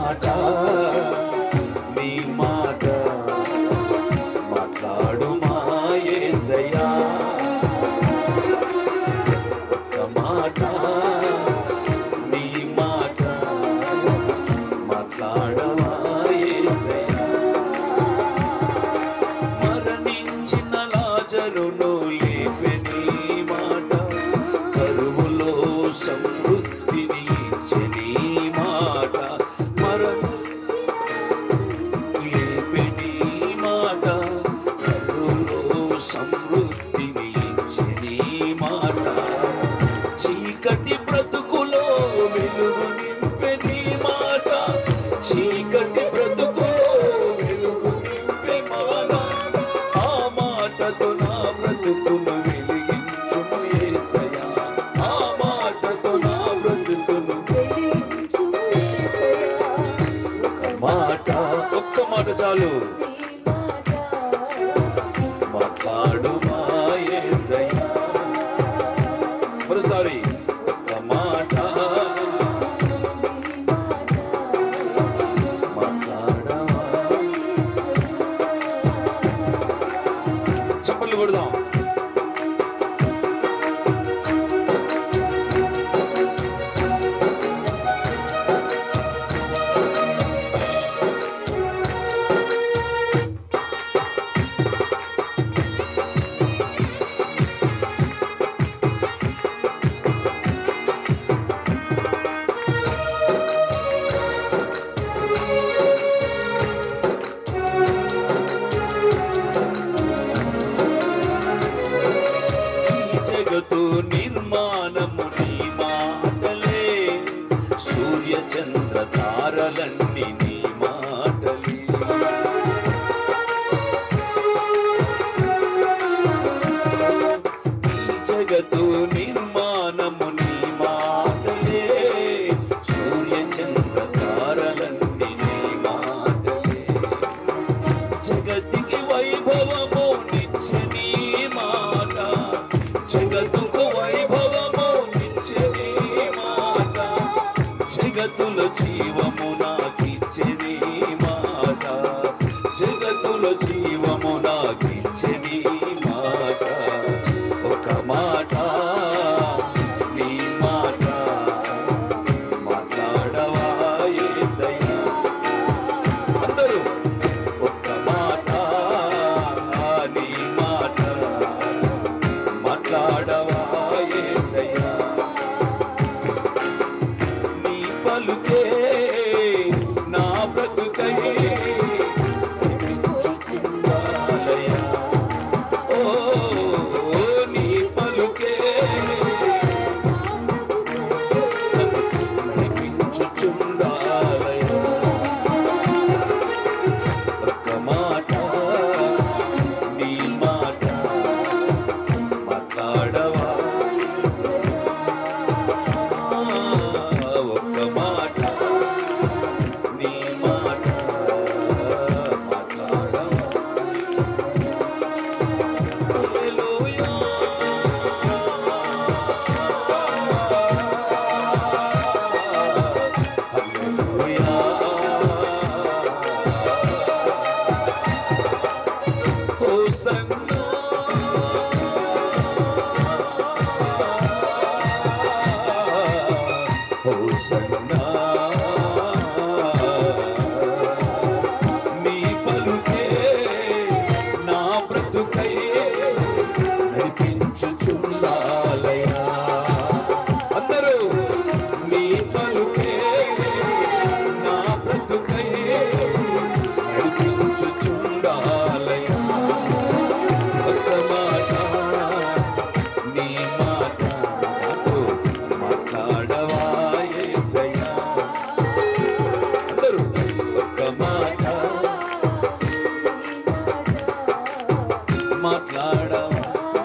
మాట నీ మాట మాట్లాడు మా యేసయ్యా ఒక్క మాట నీ మాట మాట్లాడవా యేసయ్యా మరణించిన లాజరును లేపె నీ మాట కరువులో సమృద్ధిని ఇచ్చే నీ మాట మరణ లేపె నీ మాట కరువులో సమృద్ధిని ఇచ్చే నీ మాట చీకటి బ్రతుకులో వెలుగు నింపె నీ మాట చీకటి బ్రతుకులో వెలుగు నింపె మాట ఆ మాటతో నా బ్రతుకును వెలిగించును యేసయ్యా ఆ మాటతో నా బ్రతుకును ఒక్క మాట ఒక్క మాట చాలు మాట్లాడు మా యేసయ్యా మరోసారి ఒక్క మాట మాట్లాడవా చప్పట్లు కొడదాం ఈ జగతు నిర్మాణము నీ మాటలే సూర్య చంద్ర తారలన్నీ నీ మాటలే ఈ జగతు నిర్మాణము నీ మాటలే సూర్య చంద్ర తారలన్నీ నీ మాటలే జగతికి వైభవము నిత్య నీ మాట జగతుకు వైభవము నిత్య నీ మాట జగతుల జీవము నాకిచ్చే నీ మాట జగతుల జీవము నాకిచ్చే నీ మాట ఒక మాట నీ మాట మాట్లాడవా యేసయ్యా అందరూ ఒక్క మాట నీ మాట మాట్లాడవా యేసయ్యా నీ పలుకే నా బ్రతుకై నడిపించుచుండాలయ్యా. ఓ నీ పలుకే నడిపించుచుండాలయ్యా. ఒక్క మాట నీ మాట మాట్లాడవా ఒక్క మాట నీ మాట మాట్లాడవా హల్లెలూయా హల్లెలూయా హోసన్నా హోసన్నా నీ పలుకే నా బ్రతుకై నడిపించుచుండాలయ్యా అందరూ నీ పలుకే నా బ్రతుకై నడిపించుచుండాలయ్యా ఒక్క మాట నీ మాట నాతో మాట్లాడవా యేసయ్యా అందరూ ఒక్క మాట మాట్లాడవా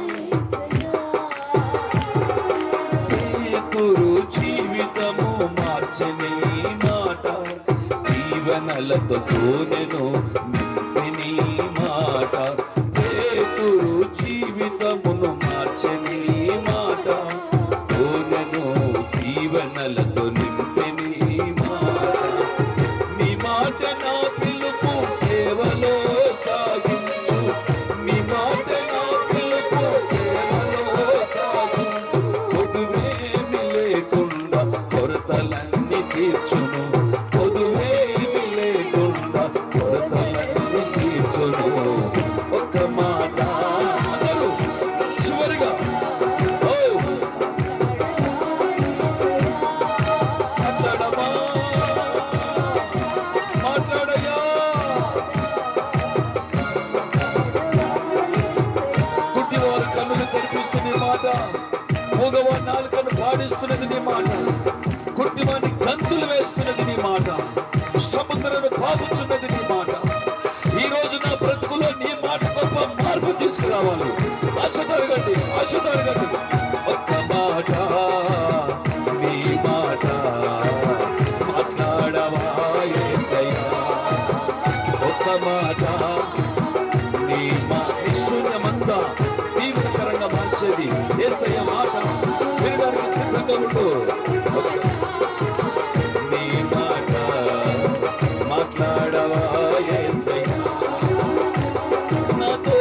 పేతురు జీవితము మార్చని మాట దీవెనలతో తోనెను నింపిని మాట పేతురు జీవితమును మార్చని మాట తోనెను దీవెనలతో నింపిని మాట మార్చును పొదువేమి లేకుండా కొరతలన్నీ తీర్చును ఒక్క మాట అందరూ చివరిగా ఓ మాట్లాడమా మాట్లాడయ్యా గుడ్డి వారి కన్నులు తెరిపిస్తున్న నీ మాట మూగవారి నాలుకను పాడిస్తున్నది నీ మాట గుడ్డివాని గంతులు వేస్తున్నది నీ మాట సముద్రను పాపుచున్నది నీ మాట ఈ రోజు నా బ్రతుకులో నీ మాట గొప్ప మార్పు తీసుకురావాలి ఆశ తరగండి ఆశ తరగండి ఒక్క మాట నీ మాట మాట్లాడవా యేసయ్యా ఒక్క మాట నీ మా నీ శూన్యమంతా తీవ్రకరంగా మార్చేది ఏసయ్య మాట వినడానికి సిద్ధంగా ఉండు ఒక్క- నీ మాట మాట్లాడవా ఏసయ్య నాతో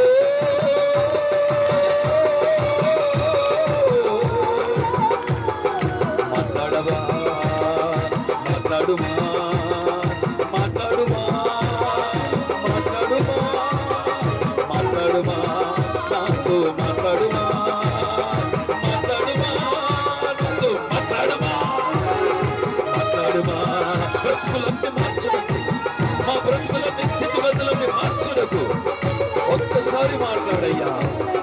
మాట్లాడవా మాట్లాడుమా మాట్లాడుమా మాట్లాడుమా మాట్లాడుమా నాతో మాట్లాడుమా మాట్లాడుమా నాతో మాట్లాడుమా మాట్లాడుమా బ్రతుకులన్నీ మార్చడానికి మా బ్రతుకులన్నీ స్థితిగతులన్నీ మార్చడకు ఒక్కసారి మాట్లాడయ్యా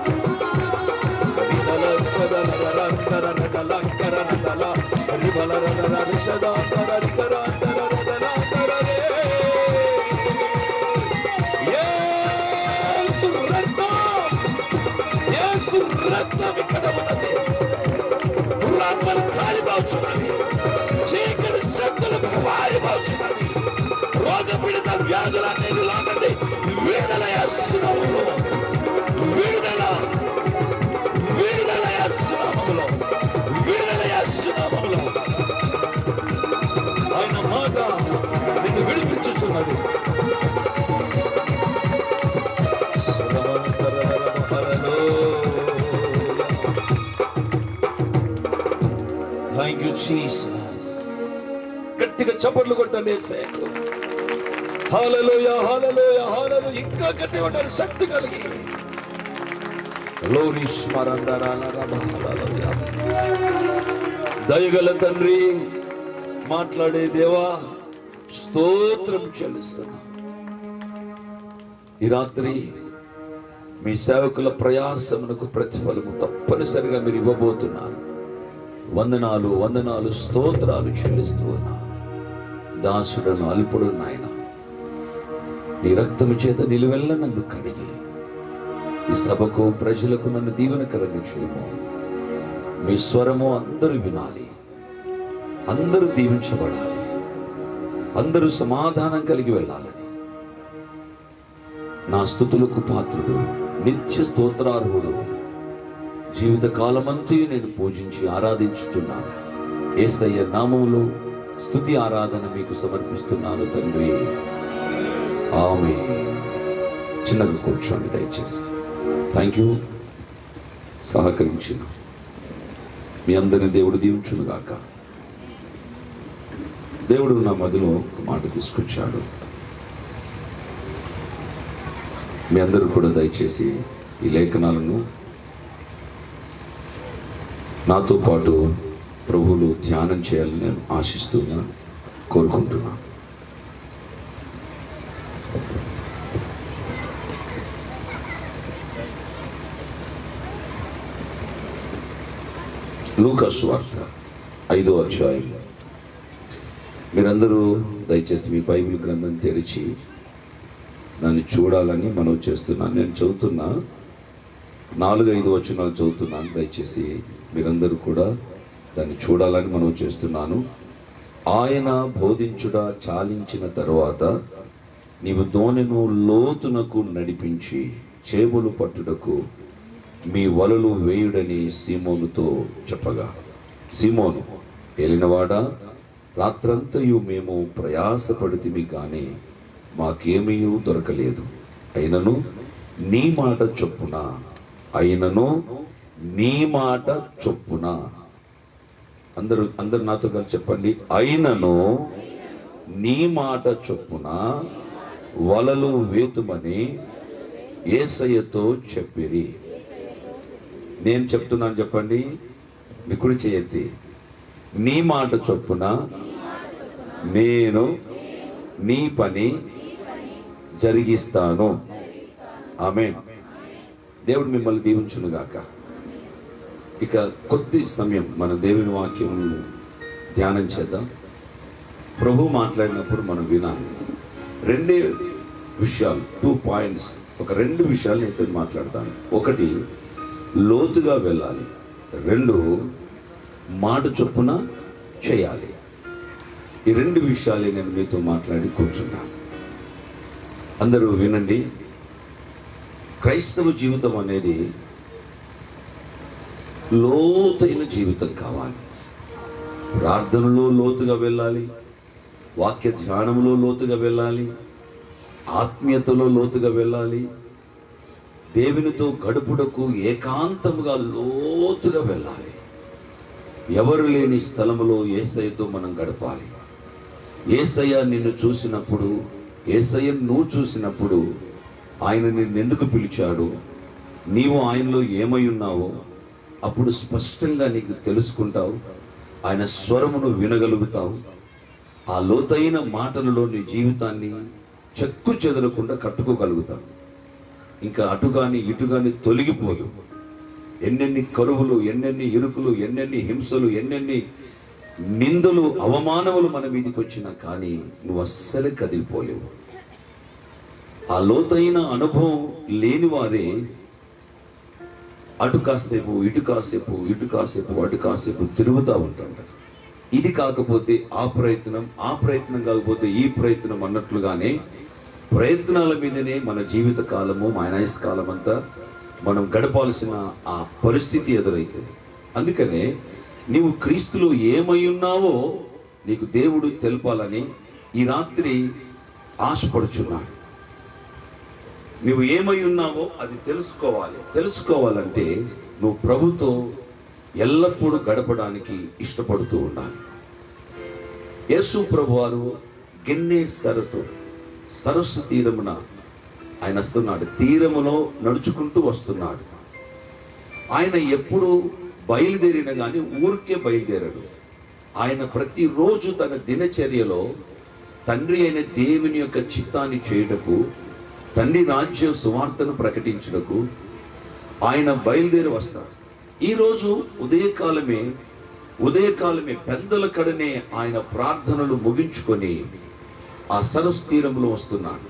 చీకటి శక్తులకు వారిపోతున్నది రోగపీడిత వ్యాధులన్నీ లాగండి విడుదల చేస్తున్నాము విడుదల విడుదల చేస్తున్నాములో విడుదల చేస్తున్నాములో ఆయన మాట నిన్ను విడిపించుచున్నది థ్యాంక్ యూ జీసస్ గట్టిగా చప్పట్లు కొట్టండి సేకు హాలలోయ హాలలోయ హాలలు ఇంకా గట్టి కొట్టాలి శక్తి కలిగి లోని దయగల తండ్రి మాట్లాడే దేవా స్తోత్రం చెల్లిస్తున్నా ఈ రాత్రి మీ సేవకుల ప్రయాసమునకు ప్రతిఫలము తప్పనిసరిగా మీరు ఇవ్వబోతున్నారు వందనాలు వందనాలు స్తోత్రాలు చెల్లిస్తూ ఉన్నా దాసుడను అల్పుడు నాయన నీ రక్తము చేత నిలువెల్ల నన్ను కడిగి ఈ సభకు ప్రజలకు నన్ను దీవెనకరంగా చేయము మీ స్వరము అందరూ వినాలి అందరూ దీవించబడాలి అందరూ సమాధానం కలిగి వెళ్ళాలని నా స్థుతులకు పాత్రుడు నిత్య స్తోత్రార్హుడు జీవిత కాలమంతా నేను పూజించి ఆరాధించుతున్నాను ఏసయ్య నామములో స్థుతి ఆరాధన మీకు సమర్పిస్తున్నాను తండ్రి ఆమె చిన్నగా కూర్చోండి దయచేసి థ్యాంక్ యూ సహకరించిన మీ అందరిని దేవుడు దీవించును గాక దేవుడు నా మదిలో ఒక మాట తీసుకొచ్చాడు మీ అందరూ కూడా దయచేసి ఈ లేఖనాలను నాతో పాటు ప్రభువులు ధ్యానం చేయాలని నేను ఆశిస్తున్నా కోరుకుంటున్నా లూకాసు వార్త ఐదో అధ్యాయం మీరందరూ దయచేసి మీ బైబిల్ గ్రంథం తెరిచి దాన్ని చూడాలని మనం చేస్తున్నాను నేను చదువుతున్నా నాలుగు ఐదు వచనాలు చదువుతున్నాను దయచేసి మీరందరూ కూడా దాన్ని చూడాలని మనం చేస్తున్నాను ఆయన బోధించుట చాలించిన తరువాత నీవు దోణెను లోతునకు నడిపించి చేపలు పట్టుటకు మీ వలలు వేయుడని సీమోనుతో చెప్పగా సీమోను ఏలినవాడా రాత్రంతయు మేము ప్రయాసపడితిమి కానీ మాకేమీ దొరకలేదు అయినను నీ మాట చొప్పున అయినను నీ మాట చొప్పున అందరూ అందరు నాతో కలిసి చెప్పండి అయినను నీ మాట చొప్పున వలలు వేతుమని ఏసయ్యతో చెప్పిరి నేను చెప్తున్నాను చెప్పండి మీ కుడి చేయెత్తి నీ మాట చొప్పున నేను నీ పని జరిగిస్తాను ఆమె దేవుడు మిమ్మల్ని దీవించును గాక ఇక కొద్ది సమయం మన దేవుని వాక్యం ధ్యానం చేద్దాం ప్రభు మాట్లాడినప్పుడు మనం వినాలి రెండే విషయాలు టూ పాయింట్స్ ఒక రెండు విషయాలు నేను మాట్లాడతాను ఒకటి లోతుగా వెళ్ళాలి రెండు మాట చొప్పున చేయాలి ఈ రెండు విషయాలే నేను మీతో మాట్లాడి కూర్చున్నాను అందరూ వినండి క్రైస్తవ జీవితం అనేది లోతైన జీవితం కావాలి ప్రార్థనలో లోతుగా వెళ్ళాలి వాక్య ధ్యానంలో లోతుగా వెళ్ళాలి ఆత్మీయతలో లోతుగా వెళ్ళాలి దేవునితో గడుపుడకు ఏకాంతముగా లోతుగా వెళ్ళాలి ఎవరు లేని స్థలములో ఏసయ్యతో మనం గడపాలి ఏసయ్య నిన్ను చూసినప్పుడు ఏసయ్య నువ్వు చూసినప్పుడు ఆయన నిన్ను ఎందుకు పిలిచాడు నీవు ఆయనలో ఏమై ఉన్నావో అప్పుడు స్పష్టంగా నీకు తెలుసుకుంటావు ఆయన స్వరమును వినగలుగుతావు ఆ లోతైన మాటలలో నీ జీవితాన్ని చెక్కు చెదరకుండా కట్టుకోగలుగుతావు ఇంకా అటు కానీ ఇటు కానీ తొలగిపోదు ఎన్నెన్ని కరువులు ఎన్నెన్ని ఇరుకులు ఎన్నెన్ని హింసలు ఎన్నెన్ని నిందలు అవమానములు మన మీదకి వచ్చినా కానీ నువ్వు అస్సలే కదిలిపోలేవు ఆ లోతైన అనుభవం లేని వారే అటు కాసేపు ఇటు కాసేపు ఇటు కాసేపు అటు కాసేపు తిరుగుతూ ఉంటారు ఇది కాకపోతే ఆ ప్రయత్నం ఆ ప్రయత్నం కాకపోతే ఈ ప్రయత్నం అన్నట్లుగానే ప్రయత్నాల మీదనే మన జీవిత కాలము మైనాయస్ కాలం అంతా మనం గడపాల్సిన ఆ పరిస్థితి ఎదురవుతుంది అందుకనే నీవు క్రీస్తులో ఏమై ఉన్నావో నీకు దేవుడు తెలపాలని ఈ రాత్రి ఆశపడుచున్నాడు నువ్వు ఏమై ఉన్నావో అది తెలుసుకోవాలి తెలుసుకోవాలంటే నువ్వు ప్రభుతో ఎల్లప్పుడూ గడపడానికి ఇష్టపడుతూ ఉండాలి యేసు ప్రభు వారు గిన్నె సరస్సు సరస్సు తీరమున ఆయన వస్తున్నాడు తీరములో నడుచుకుంటూ వస్తున్నాడు ఆయన ఎప్పుడు బయలుదేరిన కానీ ఊరికే బయలుదేరాడు ఆయన ప్రతిరోజు తన దినచర్యలో తండ్రి అయిన దేవుని యొక్క చిత్తాన్ని చేయుటకు తండ్రి రాజ్య సువార్తను ప్రకటించుటకు ఆయన బయలుదేరి వస్తాడు ఈరోజు ఉదయకాలమే ఉదయకాలమే పెద్దల కడనే ఆయన ప్రార్థనలు ముగించుకొని ఆ సరస్సు తీరంలో వస్తున్నాడు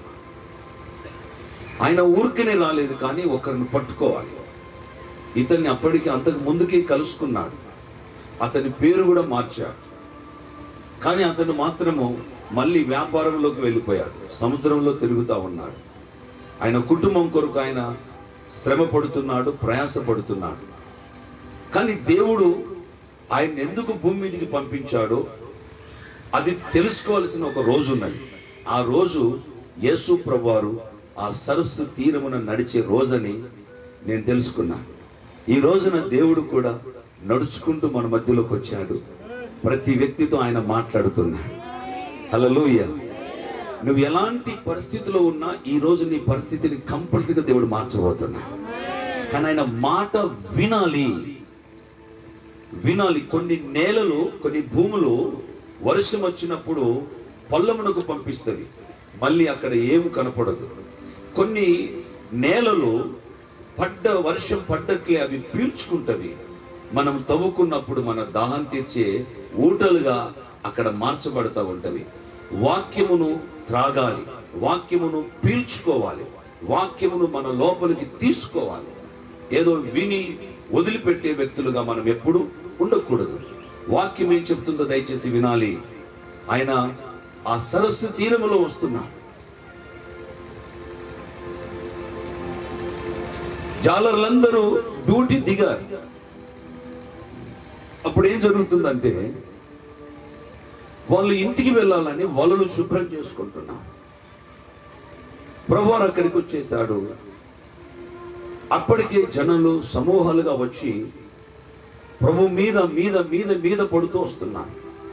ఆయన ఊరికనే రాలేదు కానీ ఒకరిని పట్టుకోవాలి ఇతన్ని అప్పటికి అంతకు ముందుకే కలుసుకున్నాడు అతని పేరు కూడా మార్చాడు కానీ అతను మాత్రము మళ్ళీ వ్యాపారంలోకి వెళ్ళిపోయాడు సముద్రంలో తిరుగుతూ ఉన్నాడు ఆయన కుటుంబం కొరకు ఆయన శ్రమ పడుతున్నాడు ప్రయాస పడుతున్నాడు కానీ దేవుడు ఆయన ఎందుకు భూమి మీదకి పంపించాడో అది తెలుసుకోవాల్సిన ఒక రోజు ఉన్నది ఆ రోజు యేసు ప్రభువారు ఆ సరస్సు తీరమున నడిచే రోజని నేను తెలుసుకున్నాను ఈ రోజున దేవుడు కూడా నడుచుకుంటూ మన మధ్యలోకి వచ్చాడు ప్రతి వ్యక్తితో ఆయన మాట్లాడుతున్నాడు హల్లెలూయా నువ్వు ఎలాంటి పరిస్థితిలో ఉన్నా ఈ రోజు నీ పరిస్థితిని కంప్లీట్ గా దేవుడు మార్చబోతున్నాడు కానీ ఆయన మాట వినాలి వినాలి కొన్ని నేలలు కొన్ని భూములు వర్షం వచ్చినప్పుడు పల్లమునకు పంపిస్తుంది మళ్ళీ అక్కడ ఏం కనపడదు కొన్ని నేలలు పడ్డ వర్షం పడ్డట్లే అవి పీల్చుకుంటవి మనం తవ్వుకున్నప్పుడు మన దాహం తీర్చే ఊటలుగా అక్కడ మార్చబడతా ఉంటవి వాక్యమును త్రాగాలి వాక్యమును పీల్చుకోవాలి వాక్యమును మన లోపలికి తీసుకోవాలి ఏదో విని వదిలిపెట్టే వ్యక్తులుగా మనం ఎప్పుడు ఉండకూడదు వాక్యం ఏం చెప్తుందో దయచేసి వినాలి ఆయన ఆ సరస్సు తీరములో వస్తున్నాడు జాలర్లందరూ డ్యూటీ దిగారు అప్పుడు ఏం జరుగుతుందంటే వాళ్ళు ఇంటికి వెళ్ళాలని వలలు శుభ్రం చేసుకుంటున్నారు ప్రభువారు అక్కడికి వచ్చేసాడు అప్పటికే జనులు సమూహాలుగా వచ్చి ప్రభు మీద మీద మీద మీద పడుతూ వస్తున్నారు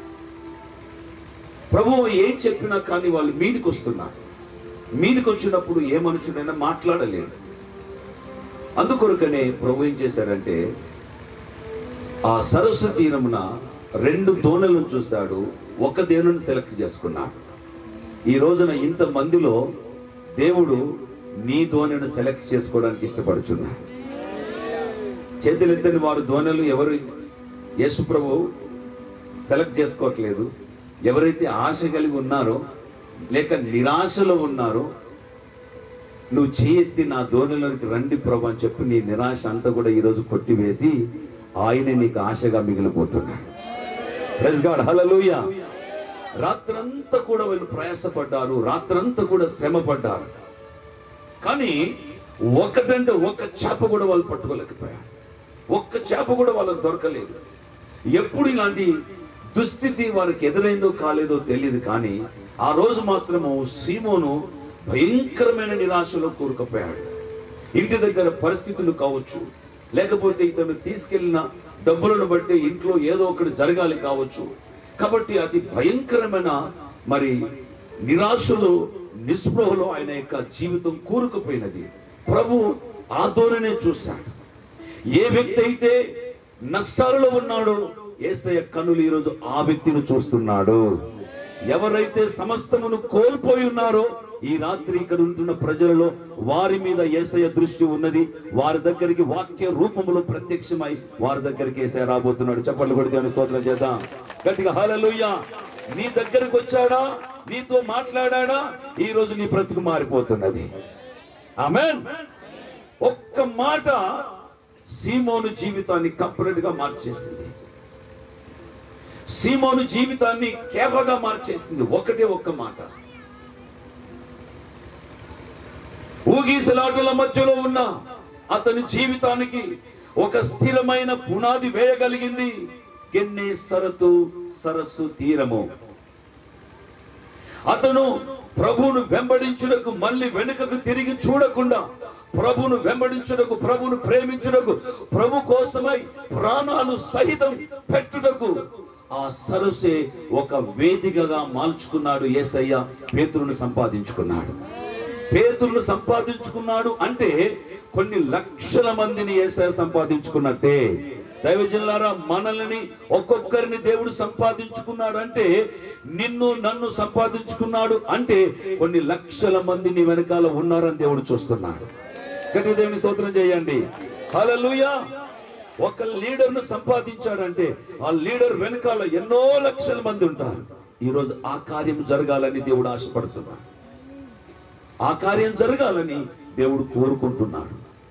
ప్రభువు ఏం చెప్పినా కానీ వాళ్ళు మీదికి వస్తున్నారు మీదికి వచ్చినప్పుడు ఏ మనుషుడైనా మాట్లాడలేడు అందుకొరకనే ప్రభు ఏం చేశారంటే ఆ సరస్సు తీరమున రెండు దోణలను చూశాడు ఒక దేవుని సెలెక్ట్ చేసుకున్నాడు ఈ రోజున ఇంత మందిలో దేవుడు నీ దోణిని సెలెక్ట్ చేసుకోవడానికి ఇష్టపడుచున్నాడు చేతులెత్తని వారు దోణలు ఎవరు యేసు ప్రభు సెలెక్ట్ చేసుకోవట్లేదు ఎవరైతే ఆశ కలిగి ఉన్నారో లేక నిరాశలో ఉన్నారో నువ్వు చేయెత్తి నా ధోనిలోనికి రండి ప్రభు అని చెప్పి నీ నిరాశ అంతా కూడా ఈరోజు కొట్టివేసి ఆయన నీకు ఆశగా మిగిలిపోతున్నాడు ప్రెస్ గాడ్ హలలుయ రాత్రంతా కూడా వీళ్ళు ప్రయాసపడ్డారు రాత్రంతా కూడా శ్రమ పడ్డారు కానీ ఒకటంటే ఒక్క చేప కూడా వాళ్ళు పట్టుకోలేకపోయారు ఒక్క చేప కూడా వాళ్ళకి దొరకలేదు ఎప్పుడు ఇలాంటి దుస్థితి వారికి ఎదురైందో కాలేదో తెలియదు కానీ ఆ రోజు మాత్రము సీమోను భయంకరమైన నిరాశలో కూరుకుపోయాడు ఇంటి దగ్గర పరిస్థితులు కావచ్చు లేకపోతే ఇతను తీసుకెళ్లిన డబ్బులను బట్టి ఇంట్లో ఏదో ఒకటి జరగాలి కావచ్చు కాబట్టి అతి భయంకరమైన మరి నిరాశలో నిస్పృహలో ఆయన యొక్క జీవితం కూరుకుపోయినది ప్రభు ఆ ధోరణే చూశాడు ఏ వ్యక్తి అయితే నష్టాలలో ఉన్నాడో ఏసయ్య కనులు ఈరోజు ఆ వ్యక్తిని చూస్తున్నాడు ఎవరైతే సమస్తమును కోల్పోయి ఉన్నారో ఈ రాత్రి ఇక్కడ ఉంటున్న ప్రజలలో వారి మీద ఏసయ్య దృష్టి ఉన్నది వారి దగ్గరికి వాక్య రూపంలో ప్రత్యక్షమై వారి దగ్గరికి ఏసయ్య రాబోతున్నాడు చెప్పలు కొడితే అని స్తోత్రం చేద్దాం గట్టిగా హాలలుయ్య నీ దగ్గరికి వచ్చాడా నీతో మాట్లాడాడా ఈ రోజు నీ బ్రతుకు మారిపోతున్నది ఆమెన్ ఒక్క మాట సీమోను జీవితాన్ని కంప్లీట్ గా మార్చేసింది సీమోను జీవితాన్ని కేవగా మార్చేసింది ఒకటే ఒక్క మాట ఊగీసలాటల మధ్యలో ఉన్న అతని జీవితానికి ఒక స్థిరమైన పునాది వేయగలిగింది గెన్నే సరతు సరస్సు తీరము అతను ప్రభువును వెంబడించుటకు మళ్ళీ వెనుకకు తిరిగి చూడకుండా ప్రభువును వెంబడించుటకు ప్రభువును ప్రేమించుటకు ప్రభు కోసమై ప్రాణాలు సహితం పెట్టుటకు ఆ సరస్సే ఒక వేదికగా మార్చుకున్నాడు యేసయ్య పేతురును సంపాదించుకున్నాడు పేతురును సంపాదించుకున్నాడు అంటే కొన్ని లక్షల మందిని యేసయ్య సంపాదించుకున్నట్టే దైవజనులారా మనల్ని ఒక్కొక్కరిని దేవుడు సంపాదించుకున్నాడు అంటే నిన్ను నన్ను సంపాదించుకున్నాడు అంటే కొన్ని లక్షల మంది నీ వెనకాల ఉన్నారని దేవుడు చూస్తున్నాడు గట్టి దేవుని స్తోత్రం చేయండి హల్లెలూయా ఒక లీడర్ ను సంపాదించాడంటే ఆ లీడర్ వెనకాల ఎన్నో లక్షల మంది ఉంటారు ఈ రోజు ఆ కార్యం జరగాలని దేవుడు ఆశపడుతున్నాడు ఆ కార్యం జరగాలని దేవుడు కోరుకుంటున్నాడు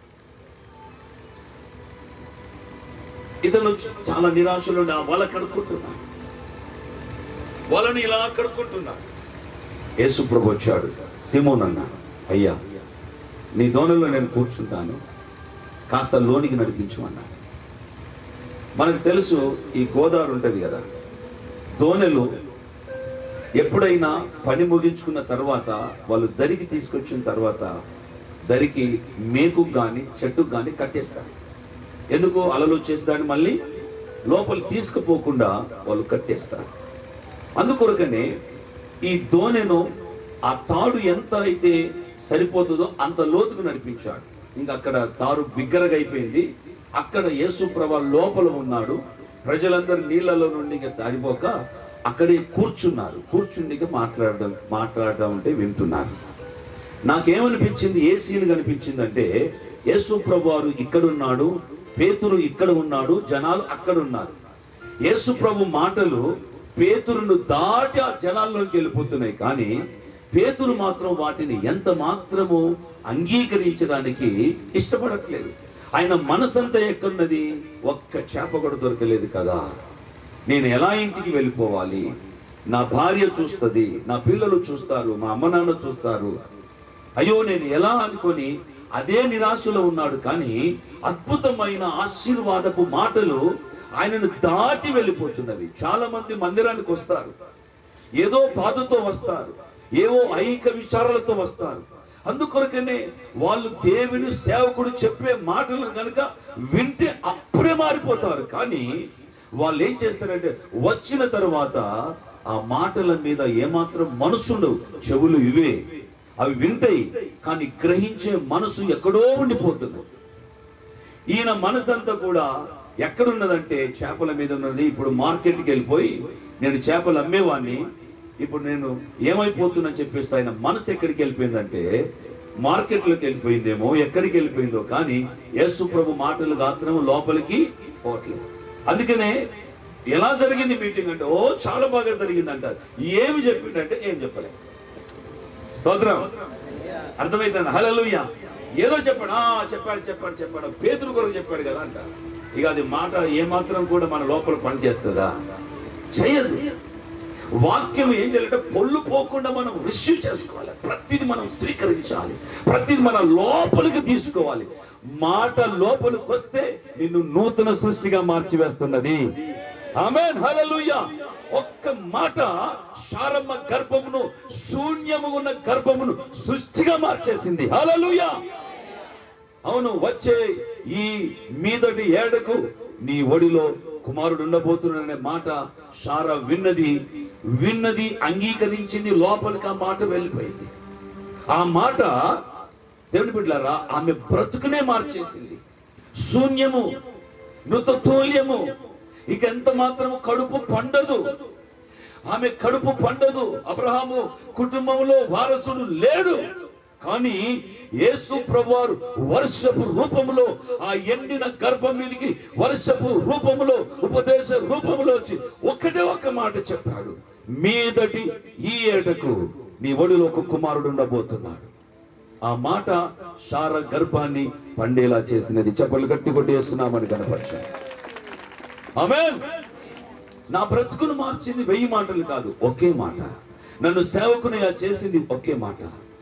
ఇతను చాలా నిరాశలో ఉండి ఆ వల కడుక్కుంటున్నాడు వలని ఇలా కడుక్కుంటున్నాడు యేసు ప్రభు వచ్చాడు సిమోన్ అన్నాడు అయ్యా నీ దోణలో నేను కూర్చుంటాను కాస్త లోనికి నడిపించమన్నాడు మనకు తెలుసు ఈ గోదావరి ఉంటది కదా దోణెలు ఎప్పుడైనా పని ముగించుకున్న తర్వాత వాళ్ళు దరికి తీసుకొచ్చిన తర్వాత దరికి మేకు కానీ చెట్టుకు కానీ కట్టేస్తారు ఎందుకు అలలు వచ్చేసి దాన్ని మళ్ళీ లోపల తీసుకుపోకుండా వాళ్ళు కట్టేస్తారు అందుకొరకనే ఈ దోణెను ఆ తాడు ఎంత అయితే సరిపోతుందో అంత లోతుకు నడిపించాడు ఇంకా అక్కడ తారు బిగ్గరగా అయిపోయింది అక్కడ యేసు ప్రభా లోపల ఉన్నాడు ప్రజలందరూ నీళ్లలో నుండి ఇంకా దారిపోక అక్కడే కూర్చున్నారు కూర్చుండి మాట్లాడడం మాట్లాడడం అంటే వింటున్నారు నాకేమనిపించింది ఏ సీన్ కనిపించిందంటే యేసు ప్రభు వారు ఇక్కడ ఉన్నాడు పేతురు ఇక్కడ ఉన్నాడు జనాలు అక్కడ ఉన్నారు యేసు ప్రభు మాటలు పేతురును దాటి ఆ జనాల్లోకి వెళ్ళిపోతున్నాయి కానీ పేతురు మాత్రం వాటిని ఎంత మాత్రము అంగీకరించడానికి ఇష్టపడట్లేదు ఆయన మనసంతా ఎక్కడున్నది ఒక్క చేప కూడా దొరకలేదు కదా నేను ఎలా ఇంటికి వెళ్ళిపోవాలి నా భార్య చూస్తుంది నా పిల్లలు చూస్తారు మా అమ్మ నాన్న చూస్తారు అయ్యో నేను ఎలా అనుకొని అదే నిరాశలో ఉన్నాడు కానీ అద్భుతమైన ఆశీర్వాదపు మాటలు ఆయనను దాటి వెళ్ళిపోతున్నవి చాలా మంది మందిరానికి వస్తారు ఏదో బాధతో వస్తారు ఏవో ఐక విచారాలతో వస్తారు అందుకొరకనే వాళ్ళు దేవుని సేవకుడు చెప్పే మాటలు కనుక వింటే అప్పుడే మారిపోతారు కానీ వాళ్ళు ఏం చేస్తారంటే వచ్చిన తర్వాత ఆ మాటల మీద ఏమాత్రం మనసుండవు చెవులు ఇవే అవి వింటాయి కానీ గ్రహించే మనసు ఎక్కడో ఉండిపోతుంది ఈయన మనసంతా కూడా ఎక్కడున్నదంటే చేపల మీద ఉన్నది ఇప్పుడు మార్కెట్కి వెళ్ళిపోయి నేను చేపలు అమ్మేవాడిని ఇప్పుడు నేను ఏమైపోతున్నా చెప్పేసి ఆయన మనసు ఎక్కడికి వెళ్ళిపోయిందంటే మార్కెట్లోకి వెళ్ళిపోయిందేమో ఎక్కడికి వెళ్ళిపోయిందో కానీ యేసు ప్రభు మాటలు మాత్రం లోపలికి పోవట్లేదు అందుకనే ఎలా జరిగింది మీటింగ్ అంటే ఓ చాలా బాగా జరిగింది అంటారు ఏమి చెప్పిండంటే ఏం చెప్పలేదు స్తోత్రం అర్థమైందండి హల్లెలూయా ఏదో చెప్పాడు ఆ చెప్పాడు చెప్పాడు చెప్పాడు పేతురు కొరకు చెప్పాడు కదా అంట ఇక అది మాట ఏమాత్రం కూడా మన లోపల పనిచేస్తుందా చేయదు వాక్యం ఏం చేయాలంటే పొల్లు పోకుండా మనం రిసీవ్ చేసుకోవాలి ప్రతిది మనం స్వీకరించాలి ప్రతిది మన లోపలికి తీసుకోవాలి మాట లోపలికి వస్తే నిన్ను నూతన సృష్టిగా మార్చివేస్తున్నది ఆమేన్ హల్లెలూయా ఒక్క మాట శారమ్మ గర్భమును శూన్యము ఉన్న గర్భమును సృష్టిగా మార్చేసింది హల్లెలూయా అవును వచ్చే ఈ మీదటి ఏడకు నీ ఒడిలో కుమారుడు ఉండబోతున్నాడనే మాట శార విన్నది విన్నది అంగీకరించింది లోపలికి ఆ మాట వెళ్ళిపోయింది ఆ మాట దేవుని బిడ్డలారా ఆమె బ్రతుకునే మార్చేసింది శూన్యము నృతతూల్యము ఇక ఎంత మాత్రము కడుపు పండదు ఆమె కడుపు పండదు అబ్రహాము కుటుంబంలో వారసుడు లేడు కానీ యేసు ప్రభువారు వర్షపు రూపములో ఆ ఎండిన గర్భం మీదకి వర్షపు రూపములో ఉపదేశ రూపములో వచ్చి ఒక్కటే ఒక్క మాట చెప్పాడు మీదటి ఈ ఏటకు నీ ఒడిలో ఒక కుమారుడు ఉండబోతున్నాడు ఆ మాట శార గర్భాన్ని పండేలా చేసినది చెప్పలు గట్టి కొట్టేస్తున్నామని కనపరిచాడు ఆమేన్ నా బ్రతుకును మార్చింది వెయ్యి మాటలు కాదు ఒకే మాట నన్ను సేవకునిగా చేసింది ఒకే మాట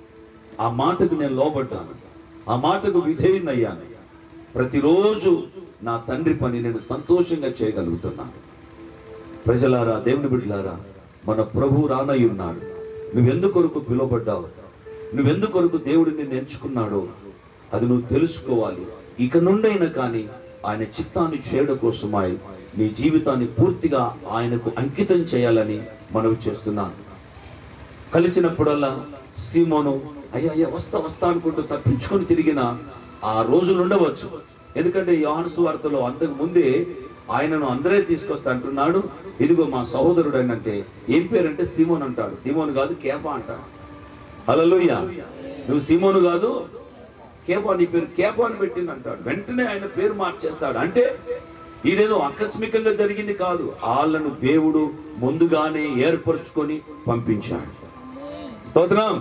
ఆ మాటకు నేను లోబడ్డాను ఆ మాటకు విధేయునయ్యాను ప్రతిరోజు నా తండ్రి పని నేను సంతోషంగా చేయగలుగుతున్నాను ప్రజలారా దేవుని బిడ్డలారా మన ప్రభు రానయ్యున్నాడు నువ్వెందుకొరకు పిలువబడ్డావు నువ్వెందుకొరకు దేవుడిని ఎంచుకున్నాడో అది నువ్వు తెలుసుకోవాలి ఇక నుండైనా కానీ ఆయన చిత్తాన్ని చేయడం కోసమై నీ జీవితాన్ని పూర్తిగా ఆయనకు అంకితం చేయాలని మనవి చేస్తున్నాను కలిసినప్పుడల్లా సీమోను అయ్యా అయ్యా వస్తా వస్తా అనుకుంటూ తప్పించుకొని తిరిగిన ఆ రోజులు ఉండవచ్చు ఎందుకంటే యోహాను సువార్తలో అంతకు ముందే ఆయనను అందరే తీసుకొస్తా అంటున్నాడు ఇదిగో మా సహోదరుడు అంటే ఏం పేరంటే సీమోన్ అంటాడు సీమోన్ కాదు కేఫా అంటాడు హల్లెలూయా నువ్వు సీమోను కాదు కేఫా నీ పేరు కేఫా అని పెట్టింది అంటాడు వెంటనే ఆయన పేరు మార్చేస్తాడు అంటే ఇదేదో ఆకస్మికంగా జరిగింది కాదు వాళ్ళను దేవుడు ముందుగానే ఏర్పరచుకొని పంపించాడు స్తోత్రం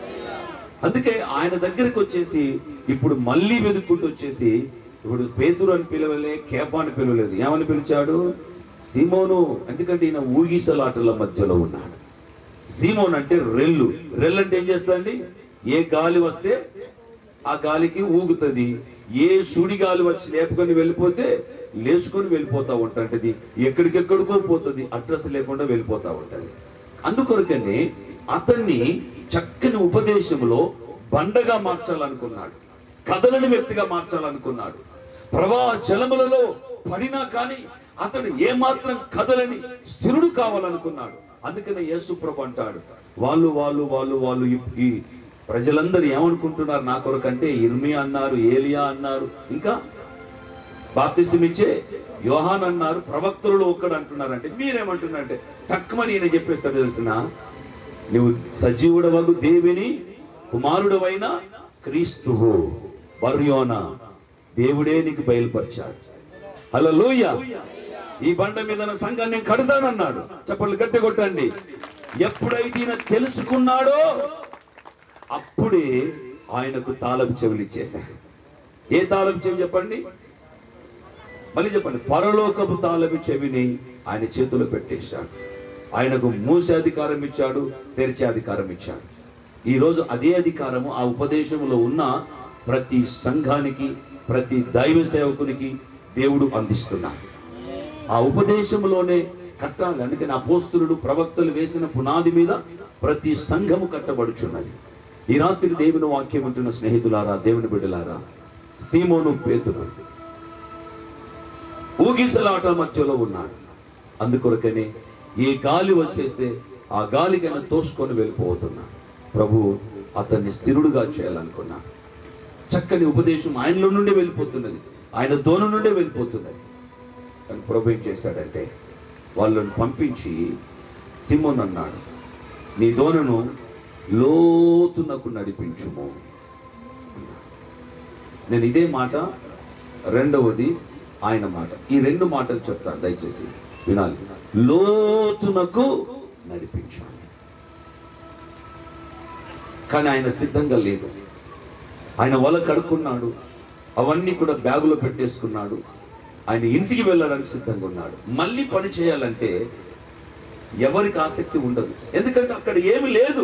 అందుకే ఆయన దగ్గరికి వచ్చేసి ఇప్పుడు మళ్ళీ వెతుక్కుంటూ వచ్చేసి ఇప్పుడు పేతురు అని పిలవలే కేఫా అని పిలవలేదు ఏమని పిలిచాడు సీమోను ఎందుకంటే ఈయన ఊగిసలాటల మధ్యలో ఉన్నాడు సీమోన్ అంటే రెల్లు రెల్లు అంటే ఏం చేస్తుందండి ఏ గాలి వస్తే ఆ గాలికి ఊగుతుంది ఏ సుడి గాలి వచ్చి లేపుకొని వెళ్ళిపోతే లేచుకొని వెళ్ళిపోతా ఉంటది ఎక్కడికెక్కడికో పోతుంది అడ్రస్ లేకుండా వెళ్ళిపోతా ఉంటది అందుకొరకనే అతన్ని చక్కని ఉపదేశంలో బండగా మార్చాలనుకున్నాడు కదలని వ్యక్తిగా మార్చాలనుకున్నాడు ప్రవాహ జలములలో పడినా కానీ అతడు ఏమాత్రం కదలని స్థిరుడు కావాలనుకున్నాడు అందుకనే యేసు ప్రభు అంటాడు వాళ్ళు వాళ్ళు వాళ్ళు వాళ్ళు ఈ- ఈ ప్రజలందరూ ఏమనుకుంటున్నారు నా కొరకంటే ఇర్మియా అన్నారు ఏలియా అన్నారు ఇంకా బాప్తిసం ఇచ్చే యోహాన్ అన్నారు ప్రవక్తలు ఒక్కడు అంటున్నారంటే మీరేమంటున్నారంటే తక్కువని ఈయన చెప్పేస్తాడు తెలిసిన నువ్వు సజీవుడవగు దేవిని కుమారుడవైన క్రీస్తువు వర్యోన దేవుడే నీకు బయలుపరిచాడు హల్లెలూయ ఈ బండ మీద నా సంఘాన్ని నేను కడతానన్నాడు చెప్పలు గట్టి కొట్టండి ఎప్పుడైతే ఈయన తెలుసుకున్నాడో అప్పుడే ఆయనకు తాళం చెవులు ఇచ్చేశాడు ఏ తాళం చెవి చెప్పండి మళ్ళీ చెప్పండి పరలోకపు తాళపు చెవిని ఆయన చేతిలో పెట్టేశాడు ఆయనకు మూసే అధికారం ఇచ్చాడు తెరిచే అధికారం ఇచ్చాడు ఈ రోజు అదే అధికారము ఆ ఉపదేశంలో ఉన్న ప్రతి సంఘానికి ప్రతి దైవ సేవకునికి దేవుడు అందిస్తున్నాడు ఆ ఉపదేశంలోనే కట్టాలి అందుకని అపోస్తులుడు ప్రవక్తలు వేసిన పునాది మీద ప్రతి సంఘము కట్టబడుచున్నది ఈ రాత్రి దేవుని వాక్యం ఉంటున్న స్నేహితులారా దేవుని బిడ్డలారా సీమోను పేతురు ఊగిసలాట మధ్యలో ఉన్నాడు అందుకొరకనే ఏ గాలి వచ్చేస్తే ఆ గాలికైనా తోసుకొని వెళ్ళిపోతున్నాడు ప్రభు అతన్ని స్థిరుడుగా చేయాలనుకున్నాడు చక్కని ఉపదేశం ఆయనలో నుండి వెళ్ళిపోతున్నది ఆయన దోను నుండే వెళ్ళిపోతున్నది కానీ ప్రభు ఏం చేశాడంటే వాళ్ళని పంపించి సిమోన్ అన్నాడు నీ దోనను లోతునకు నడిపించుము నేను ఇదే మాట రెండవది ఆయన మాట ఈ రెండు మాటలు చెప్తాను దయచేసి వినాలి లోతునకు నడిపించాలి కానీ ఆయన సిద్ధంగా లేడు ఆయన వల కడుక్కున్నాడు అవన్నీ కూడా బ్యాగులో పెట్టేసుకున్నాడు ఆయన ఇంటికి వెళ్ళడానికి సిద్ధంగా ఉన్నాడు మళ్ళీ పని చేయాలంటే ఎవరికి ఆసక్తి ఉండదు ఎందుకంటే అక్కడ ఏమి లేదు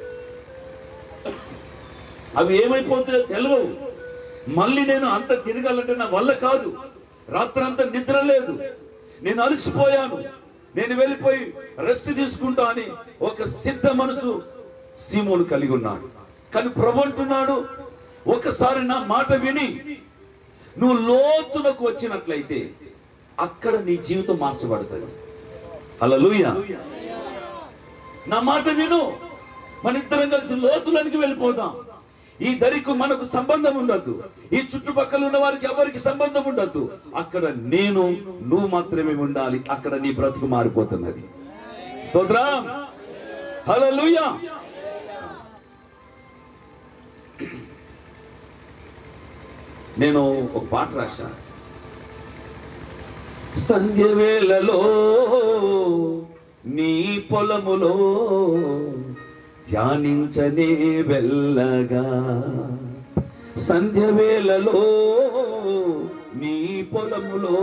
అవి ఏమైపోతాయో తెలియవు మళ్ళీ నేను అంత తిరగాలంటే నా వల్ల కాదు రాత్రంతా నిద్ర లేదు నేను అలసిపోయాను నేను వెళ్ళిపోయి రెస్ట్ తీసుకుంటా అని ఒక సిద్ధ మనసు సీమోను కలిగి ఉన్నాడు కానీ ప్రభు అంటున్నాడు ఒకసారి నా మాట విని నువ్వు లోతులకు వచ్చినట్లయితే అక్కడ నీ జీవితం మార్చబడుతుంది అలా నా మాట విను మన ఇద్దరం కలిసి లోతులోనికి వెళ్ళిపోదాం ఈ దరికి మనకు సంబంధం ఉండద్దు ఈ చుట్టుపక్కల ఉన్న వారికి ఎవరికి సంబంధం ఉండద్దు అక్కడ నేను నువ్వు మాత్రమే ఉండాలి అక్కడ నీ బ్రతుకు మారిపోతున్నది స్తోత్రం హల్లెలూయా నేను ఒక పాట రాశాను సంధ్య వేళలో నీ పొలములో ధ్యానించనే వెళ్ళగా సంధ్య వేళలో నీ పొలములో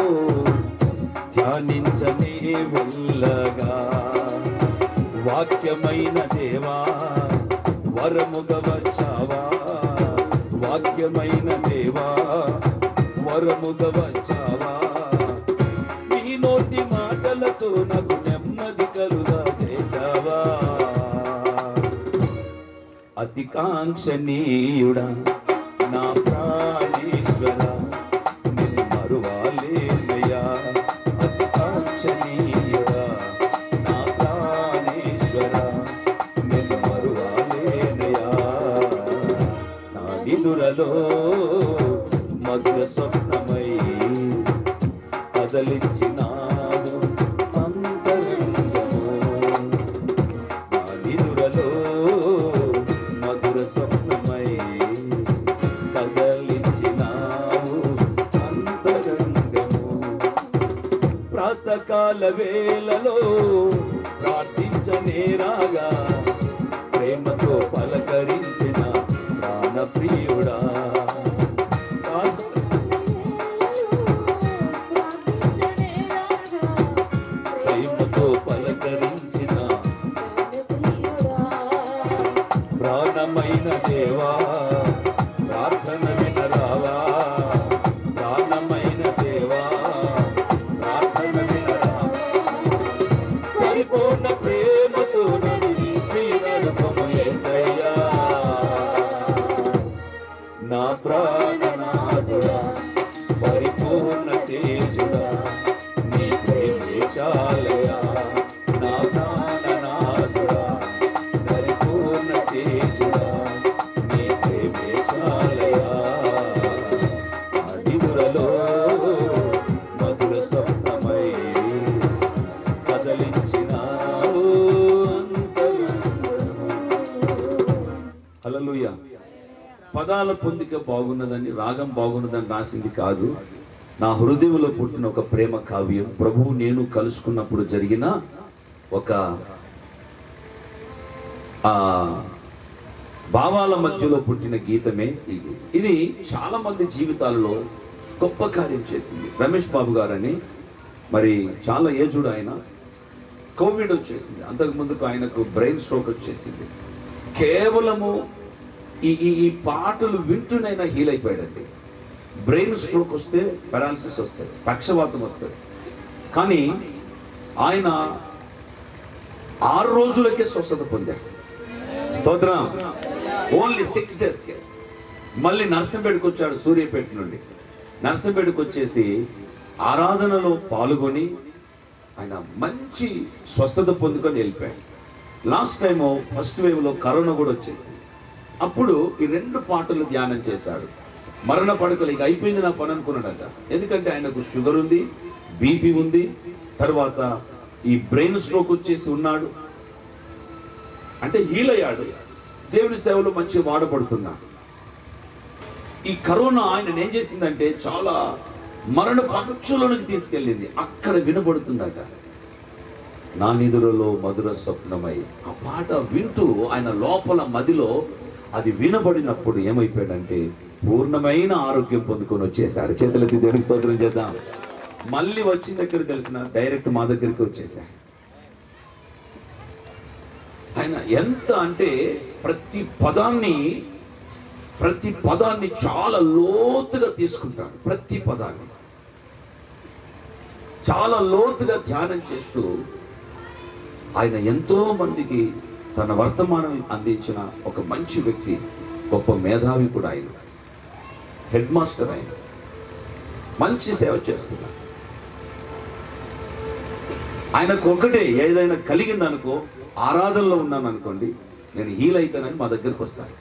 ధ్యానించనే వెళ్ళగా వాక్యమైన దేవా వరముగా వచ్చావా వాక్యమైన దేవా వరముగా వచ్చావా నీ నోటి మాటలతో నాకు నెమ్మది కలుగా చేశావా అతి కాంక్షణీయుడా నా ప్రాణేశ్వర నిన్ను మరువాలేనయ్యా అతి కాంక్షణీయుడా నా ప్రాణేశ్వర నిన్ను మరువాలేనయ్యా నా నిదురలో మధుర స్వప్నమై కదలించినాడు అంతరంగము నా నిదురలో మధుర స్వప్నమై కదలించినావు అంతరంగము ప్రాతకాల వేళలో ప్రార్థించనేరాగా ప్రేమతో పలకరించిన ప్రాణ ప్రియుడా ప్రేమతో పలకరించిన ప్రాణమైన దేవా ప్రార్థన వినరావా ప్రాణమైన దేవా ప్రార్థన వినరావా పరిపూర్ణ ప్రేమతో నన్ను నింపి నడుపము యేసయ్యా. నా ప్రాణనాథుడా పరిపూర్ణ తేజుడా నీ ప్రేమే చాలయా నా ప్రాణనాథుడా పరిపూర్ణ తేజుడా నీ ప్రేమే చాలయా అడిగురలో మధుర స్వప్నమై కదలించినావు హల్లెలూయా పదాల పొందిక బాగున్నదని రాగం బాగున్నదని రాసింది కాదు నా హృదయంలో పుట్టిన ఒక ప్రేమ కావ్యం ప్రభువు నేను కలుసుకున్నప్పుడు జరిగిన ఒక ఆ భావాల మధ్యలో పుట్టిన గీతమే ఇది ఇది చాలా మంది జీవితాలలో గొప్ప కార్యం చేసింది రమేష్ బాబు గారని మరి చాలా ఏజుడు ఆయన కోవిడ్ వచ్చేసింది అంతకు ముందుకు ఆయనకు బ్రెయిన్ స్ట్రోక్ వచ్చేసింది కేవలము ఈ ఈ ఈ పాటలు వింటూనైనా హీల్ అయిపోయాడండి బ్రెయిన్ స్ట్రోక్ వస్తే పెరాలసిస్ వస్తాయి పక్షవాతం వస్తుంది కానీ ఆయన ఆరు రోజులకే స్వస్థత పొందాడు స్తోత్రం ఓన్లీ సిక్స్ డేస్కే మళ్ళీ నర్సంపేటకు వచ్చాడు సూర్యాపేట నుండి నర్సంపేటకు వచ్చేసి ఆరాధనలో పాల్గొని ఆయన మంచి స్వస్థత పొందుకొని వెళ్ళిపోయాడు లాస్ట్ టైం ఫస్ట్ వేవ్లో కరోనా కూడా వచ్చేసింది అప్పుడు ఈ రెండు పాటలు ధ్యానం చేశాడు మరణ పడకలు ఇక అయిపోయింది నా పని అనుకున్నాడట ఎందుకంటే ఆయనకు షుగర్ ఉంది బీపీ ఉంది తర్వాత ఈ బ్రెయిన్ స్ట్రోక్ వచ్చేసి ఉన్నాడు అంటే హీల్ అయ్యాడు దేవుని సేవలో మంచిగా వాడబడుతున్నాడు ఈ కరోనా ఆయన ఏం చేసిందంటే చాలా మరణ పక్షులోనికి తీసుకెళ్ళింది అక్కడ వినబడుతుందట నా నిధులలో మధుర స్వప్నమై ఆ పాట వింటూ ఆయన లోపల మదిలో అది వినబడినప్పుడు ఏమైపోయాడంటే పూర్ణమైన ఆరోగ్యం పొందుకొని వచ్చేసాడు చేతులకి దేవుడికి స్తోత్రం చేద్దాం మళ్ళీ వచ్చిన దగ్గర తెలిసిన డైరెక్ట్ మా దగ్గరికి వచ్చేసాడు ఆయన ఎంత అంటే ప్రతి పదాన్ని ప్రతి పదాన్ని చాలా లోతుగా తీసుకుంటాడు ప్రతి పదాన్ని చాలా లోతుగా ధ్యానం చేస్తూ ఆయన ఎంతో మందికి తన వర్తమానం అందించిన ఒక మంచి వ్యక్తి గొప్ప మేధావి కూడా ఆయన హెడ్ మాస్టర్ ఆయన మంచి సేవ చేస్తున్నారు ఆయనకు ఒకటే ఏదైనా కలిగిందనుకో ఆరాధనలో ఉన్నాను అనుకోండి నేను హీల్ అవుతానని మా దగ్గరకు వస్తాను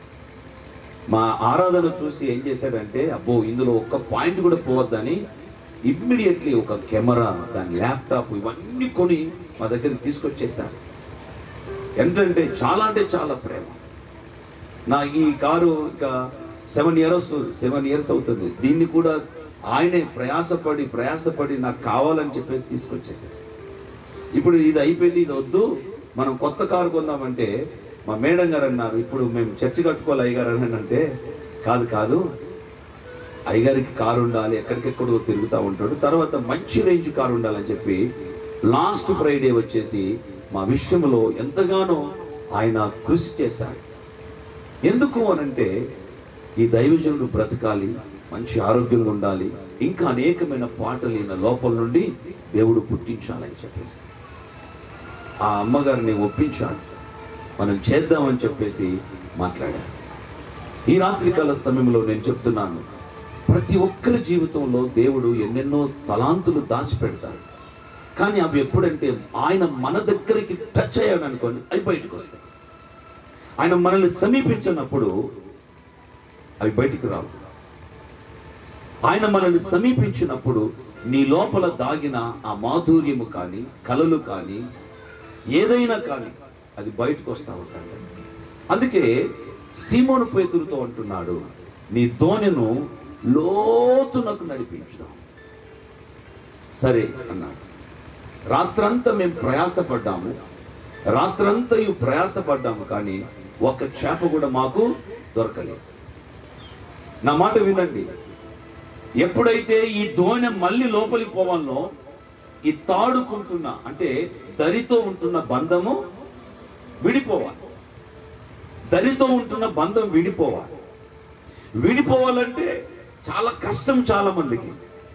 మా ఆరాధన చూసి ఏం చేశాడంటే అబ్బో ఇందులో ఒక్క పాయింట్ కూడా పోవద్దని ఇమ్మీడియట్లీ ఒక కెమెరా దాని ల్యాప్టాప్ ఇవన్నీ కొని మా దగ్గరికి తీసుకొచ్చేసారు ఏంటంటే చాలా అంటే చాలా ప్రేమ నా ఈ కారు ఇంకా సెవెన్ ఇయర్స్ సెవెన్ ఇయర్స్ అవుతుంది దీన్ని కూడా ఆయనే ప్రయాసపడి ప్రయాసపడి నాకు కావాలని చెప్పేసి తీసుకొచ్చేసారు ఇప్పుడు ఇది అయిపోయింది ఇది వద్దు మనం కొత్త కారు కొందామంటే మా మేడం గారు అన్నారు ఇప్పుడు మేము చర్చి కట్టుకోవాలి అయ్యగారు అని అంటే కాదు కాదు అయ్యగారికి కారు ఉండాలి ఎక్కడికెక్కడో తిరుగుతూ ఉంటాడు తర్వాత మంచి రేంజ్ కారు ఉండాలని చెప్పి లాస్ట్ ఫ్రైడే వచ్చేసి మా విషయంలో ఎంతగానో ఆయన కృషి చేశాడు ఎందుకు అనంటే ఈ దైవజనుడు బ్రతకాలి మంచి ఆరోగ్యంగా ఉండాలి ఇంకా అనేకమైన పాటలు ఈయన లోపల నుండి దేవుడు పుట్టించాలని చెప్పేసి ఆ అమ్మగారిని ఒప్పించాడు మనం చేద్దామని చెప్పేసి మాట్లాడారు ఈ రాత్రికాల సమయంలో నేను చెప్తున్నాను ప్రతి ఒక్కరి జీవితంలో దేవుడు ఎన్నెన్నో తలాంతులు దాచిపెడతాడు కానీ అవి ఎప్పుడంటే ఆయన మన దగ్గరికి టచ్ అయ్యాడు అనుకోండి అవి బయటకు వస్తాయి ఆయన మనల్ని సమీపించినప్పుడు అవి బయటికి రావు ఆయన మనల్ని సమీపించినప్పుడు నీ లోపల దాగిన ఆ మాధుర్యము కానీ కలలు కానీ ఏదైనా కానీ అది బయటకు వస్తూ ఉంటాడు అందుకే సీమోను పేతురుతో అంటున్నాడు నీ దోణెను లోతునకు నడిపించుదాం సరే అన్నాడు రాత్రంతా మేము ప్రయాసపడ్డాము రాత్రంతయు ప్రయాసపడ్డాము కానీ ఒక చేప కూడా మాకు దొరకలేదు నా మాట వినండి ఎప్పుడైతే ఈ దోణె మళ్ళీ లోపలికి పోవాలో ఈ తాడుకుంటున్న అంటే దరితో ఉంటున్న బంధము విడిపోవాలి దరితో ఉంటున్న బంధం విడిపోవాలి విడిపోవాలంటే చాలా కష్టం చాలా మందికి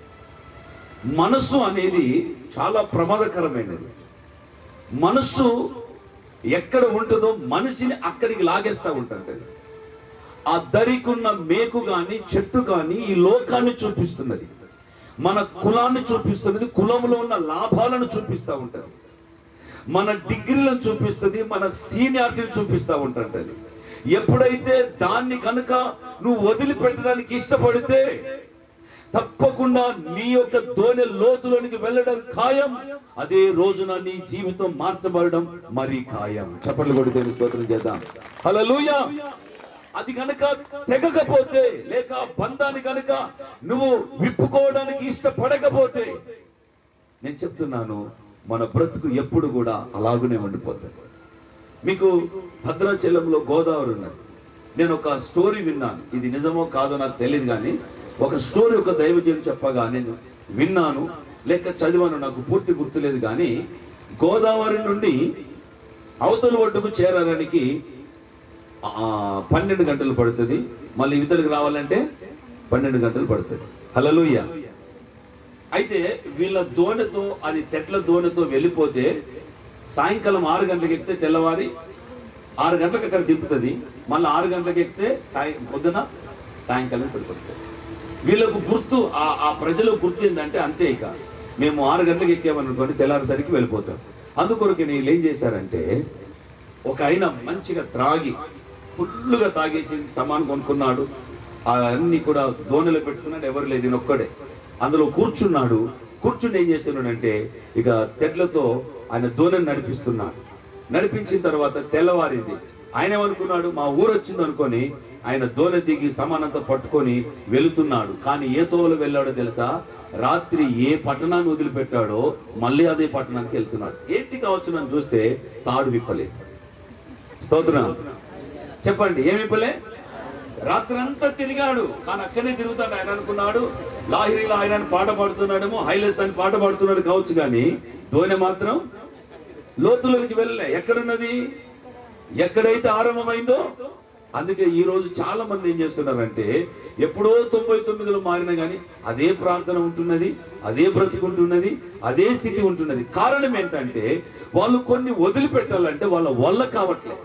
మనసు అనేది చాలా ప్రమాదకరమైనది మనస్సు ఎక్కడ ఉంటుందో మనిషిని అక్కడికి లాగేస్తూ ఉంటుంటది ఆ దరికున్న మేకు గాని చెట్టు గాని ఈ లోకాన్ని చూపిస్తున్నది మన కులాన్ని చూపిస్తున్నది కులంలో ఉన్న లాభాలను చూపిస్తూ ఉంటది మన డిగ్రీలను చూపిస్తుంది మన సీనియారిటీని చూపిస్తూ ఉంటుంటది ఎప్పుడైతే దాన్ని కనుక నువ్వు వదిలిపెట్టడానికి ఇష్టపడితే తప్పకుండా నీ యొక్క దోణె లోతులోనికి వెళ్ళడం ఖాయం అదే రోజున నీ జీవితం మార్చబడడం మరి ఖాయం చప్పట్లు కొడి దేవుని స్తోత్రం చేద్దాం హల్లెలూయా అది కనుక తెగకపోతే లేక ఆ బంధాన్ని కనుక నువ్వు విప్పుకోవడానికి ఇష్టపడకపోతే నేను చెప్తున్నాను మన బ్రతుకు ఎప్పుడు కూడా అలాగనే ఉండిపోతుంది మీకు భద్రాచలంలో గోదావరి ఉన్నది నేను ఒక స్టోరీ విన్నాను ఇది నిజమో కాదో నాకు తెలియదు కానీ ఒక స్టోరీ ఒక దైవజనం చెప్పగా నేను విన్నాను లేక చదివాను నాకు పూర్తి గుర్తులేదు కానీ గోదావరి నుండి అవతల ఒడ్డుకు చేరడానికి ఆ, పన్నెండు గంటలు పడుతుంది మళ్ళీ ఇవతలకు రావాలంటే పన్నెండు గంటలు పడుతుంది హలలుయ్య అయితే వీళ్ళ దోణితో అది తెట్ల దోణితో వెళ్ళిపోతే సాయంకాలం ఆరు గంటలకు ఎక్కితే తెల్లవారి ఆరు గంటలకు అక్కడ దింపుతుంది మళ్ళీ ఆరు గంటలకు ఎక్కితే సాయ పొద్దున సాయంకాలం ఇక్కడికి వస్తుంది వీళ్ళకు గుర్తు ఆ ఆ ప్రజల గుర్తు ఏంటంటే అంతే ఇక మేము ఆరు గంటలకు ఎక్కామనుకోండి తెల్లారేసరికి వెళ్ళిపోతాం అందుకొరకు వీళ్ళు ఏం చేశారంటే ఒక ఆయన మంచిగా త్రాగి ఫుల్లుగా తాగేసి సమాన్ కొనుక్కున్నాడు ఆ అన్ని కూడా దోణిలో పెట్టుకున్నాడు ఎవరు లేదు ఈయన ఒక్కడే అందులో కూర్చున్నాడు కూర్చుని ఏం చేస్తున్నాడంటే ఇక తెడ్లతో ఆయన దోణిని నడిపిస్తున్నాడు నడిపించిన తర్వాత తెల్లవారింది ఆయన ఏమనుకున్నాడు మా ఊరు వచ్చింది అనుకొని ఆయన దోణి దిగి సమానంతా పట్టుకొని వెళుతున్నాడు కానీ ఏ తోవలో వెళ్ళాడో తెలుసా రాత్రి ఏ పట్టణాన్ని వదిలిపెట్టాడో మళ్ళీ అదే పట్టణానికి వెళ్తున్నాడు ఏంటి కావచ్చు నన్ను చూస్తే తాడు విప్పలేదు స్తోత్రం చెప్పండి ఏమి ఇప్పలే రాత్రంతా తిరిగాడు కానీ అక్కడే తిరుగుతాడు ఆయన అనుకున్నాడు లాహిరిలో ఆయన పాట పాడుతున్నాడేమో హైలెస్ అని పాట పాడుతున్నాడు కావచ్చు కానీ దోనె మాత్రం లోతులోకి వెళ్ళలే ఎక్కడున్నది ఎక్కడైతే ఆరంభమైందో అందుకే ఈ రోజు చాలా మంది ఏం చేస్తున్నారంటే ఎప్పుడో తొంభై తొమ్మిదిలో మారిన కానీ అదే ప్రార్థన ఉంటున్నది అదే బ్రతికుంటున్నది అదే స్థితి ఉంటున్నది కారణం ఏంటంటే వాళ్ళు కొన్ని వదిలిపెట్టాలంటే వాళ్ళ వల్ల కావట్లేదు